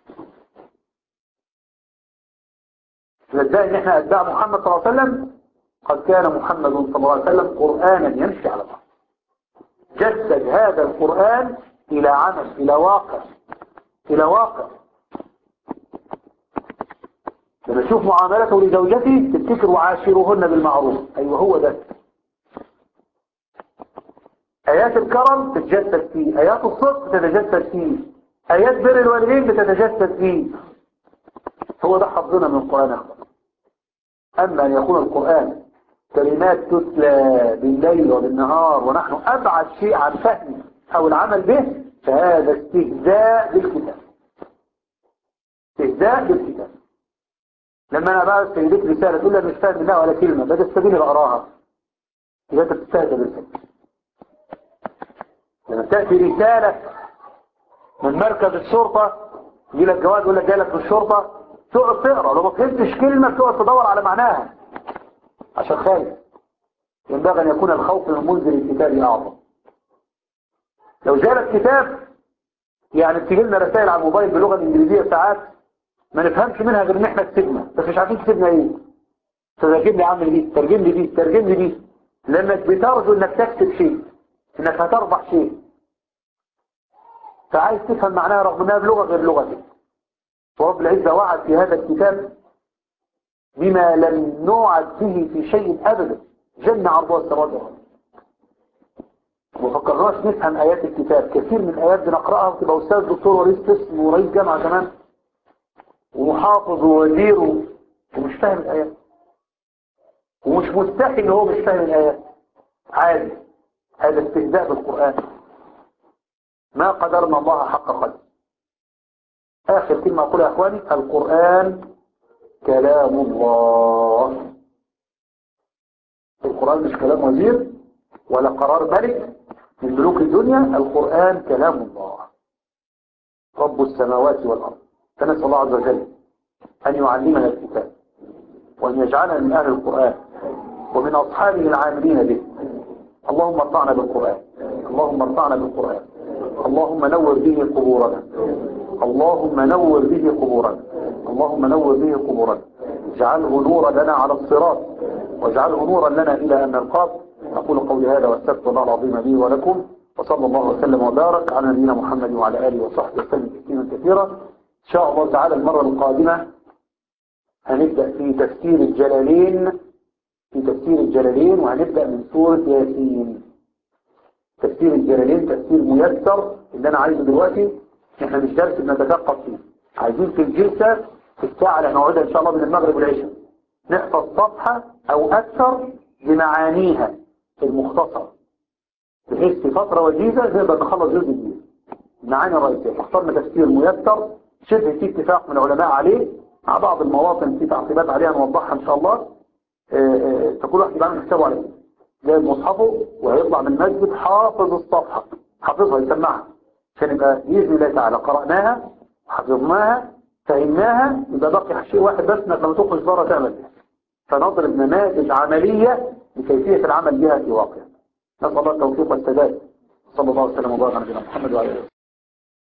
ازاي ان احنا اتباع محمد صلى الله عليه وسلم قد كان محمد صلى الله عليه وسلم قرآنا يمشي على الأرض جسد هذا القرآن إلى عمل إلى واقع إلى واقع لما تشوف معاملته لزوجته تفتكر وعاشرهن بالمعروف أيوه هو ده آيات الكرم تتجسد فيه آيات الصدق تتجسد فيه آيات بر الوالدين بتتجسد فيه هو ده حظنا من القرآن أخبر أما أن يكون القرآن كلمات تتلى بالليل وبالنهار ونحن أبعد شيء عن فهم أو العمل به فهذا استهزاء بالكتاب استهزاء بالكتاب لما أنا بقى استهديك رسالة تقول لي أنا مش فاهم منها ولا كلمة بدأ تستبيني بقراها إذا أنت بتستهزأ بالكتاب لما تأتي رسالة من مركز الشرطة يجي لك جواب يقول لك جاي لك من الشرطة تقعد تقرا لو ما فهمتش كلمة تقعد تدور على معناها عشان خايف ينبغي أن يكون الخوف من منزل الكتاب أعظم لو جالك كتاب يعني بتيجي لنا رسائل على الموبايل باللغة الإنجليزية ساعات ما نفهمش منها غير ان احنا كتبنا بس مش عارفين كتبنا ايه ترجم لي يا عم دي ترجم لي دي ترجم لي دي لانك بترجو انك تكتب شيء انك هتربح شيء فعايز تفهم معناها رغم انها بلغة غير لغتك ورب العزة وعد في هذا الكتاب بما لم نوعد به في شيء ابدا جنة عرضها السماوات والارض وفكرناش نفهم ايات الكتاب كثير من الايات بنقراها وتبقى استاذ دكتور ورئيس قسم ورئيس جامعه كمان ومحافظ ووزير ومش فاهم الايات ومش مستحي ان هو مش فاهم الايات عادي هذا استهزاء بالقران ما قدرنا الله حق قدر اخر كلمه اقولها يا اخواني القران كلام الله القران مش كلام وزير ولا قرار ملك من ملوك الدنيا القرآن كلام الله رب السماوات والأرض فنسأل الله عز وجل أن يعلمنا الكتاب وأن يجعلنا من أهل القرآن ومن أصحابه العاملين به اللهم ارفعنا بالقرآن اللهم ارفعنا بالقرآن اللهم نور به قبورنا اللهم نور به قبورنا اللهم نور به قبورنا اجعله نورا لنا على الصراط واجعله نورا لنا إلى أن نلقاك أقول قولي هذا واستغفر الله العظيم لي ولكم وصلى الله وسلم وبارك على نبينا محمد وعلى آله وصحبه وسلم تسليما كثيرا إن شاء الله تعالى المرة القادمة هنبدأ في تفسير الجلالين في تفسير الجلالين وهنبدأ من سورة ياسين تفسير الجلالين تفسير ميسر اللي أنا عايزه دلوقتي احنا مش درس بنتثقف فيه عايزين في الجلسة في الساعة اللي هنقعدها إن شاء الله من المغرب والعشاء نحفظ صفحة أو أكثر بمعانيها المختصرة بحيث في فترة وجيزة نقدر نخلص جزء جديد المعاني الرئيسية اخترنا تفسير ميسر شبه في اتفاق من العلماء عليه مع بعض المواطن في تعقيبات عليها نوضحها ان شاء الله فكل واحد يبقى عامل حسابه عليه جايب مصحفه وهيطلع من المسجد حافظ الصفحة حافظها يسمعها عشان يبقى بإذن الله تعالى قرأناها حفظناها فهمناها يبقى باقي شيء واحد بس انك لما تخرج بره تعمل بها فنضرب نماذج عملية لكيفية العمل بها في واقع نسأل الله التوفيق والسداد صلى الله عليه وسلم وبارك على نبينا محمد وعلى اله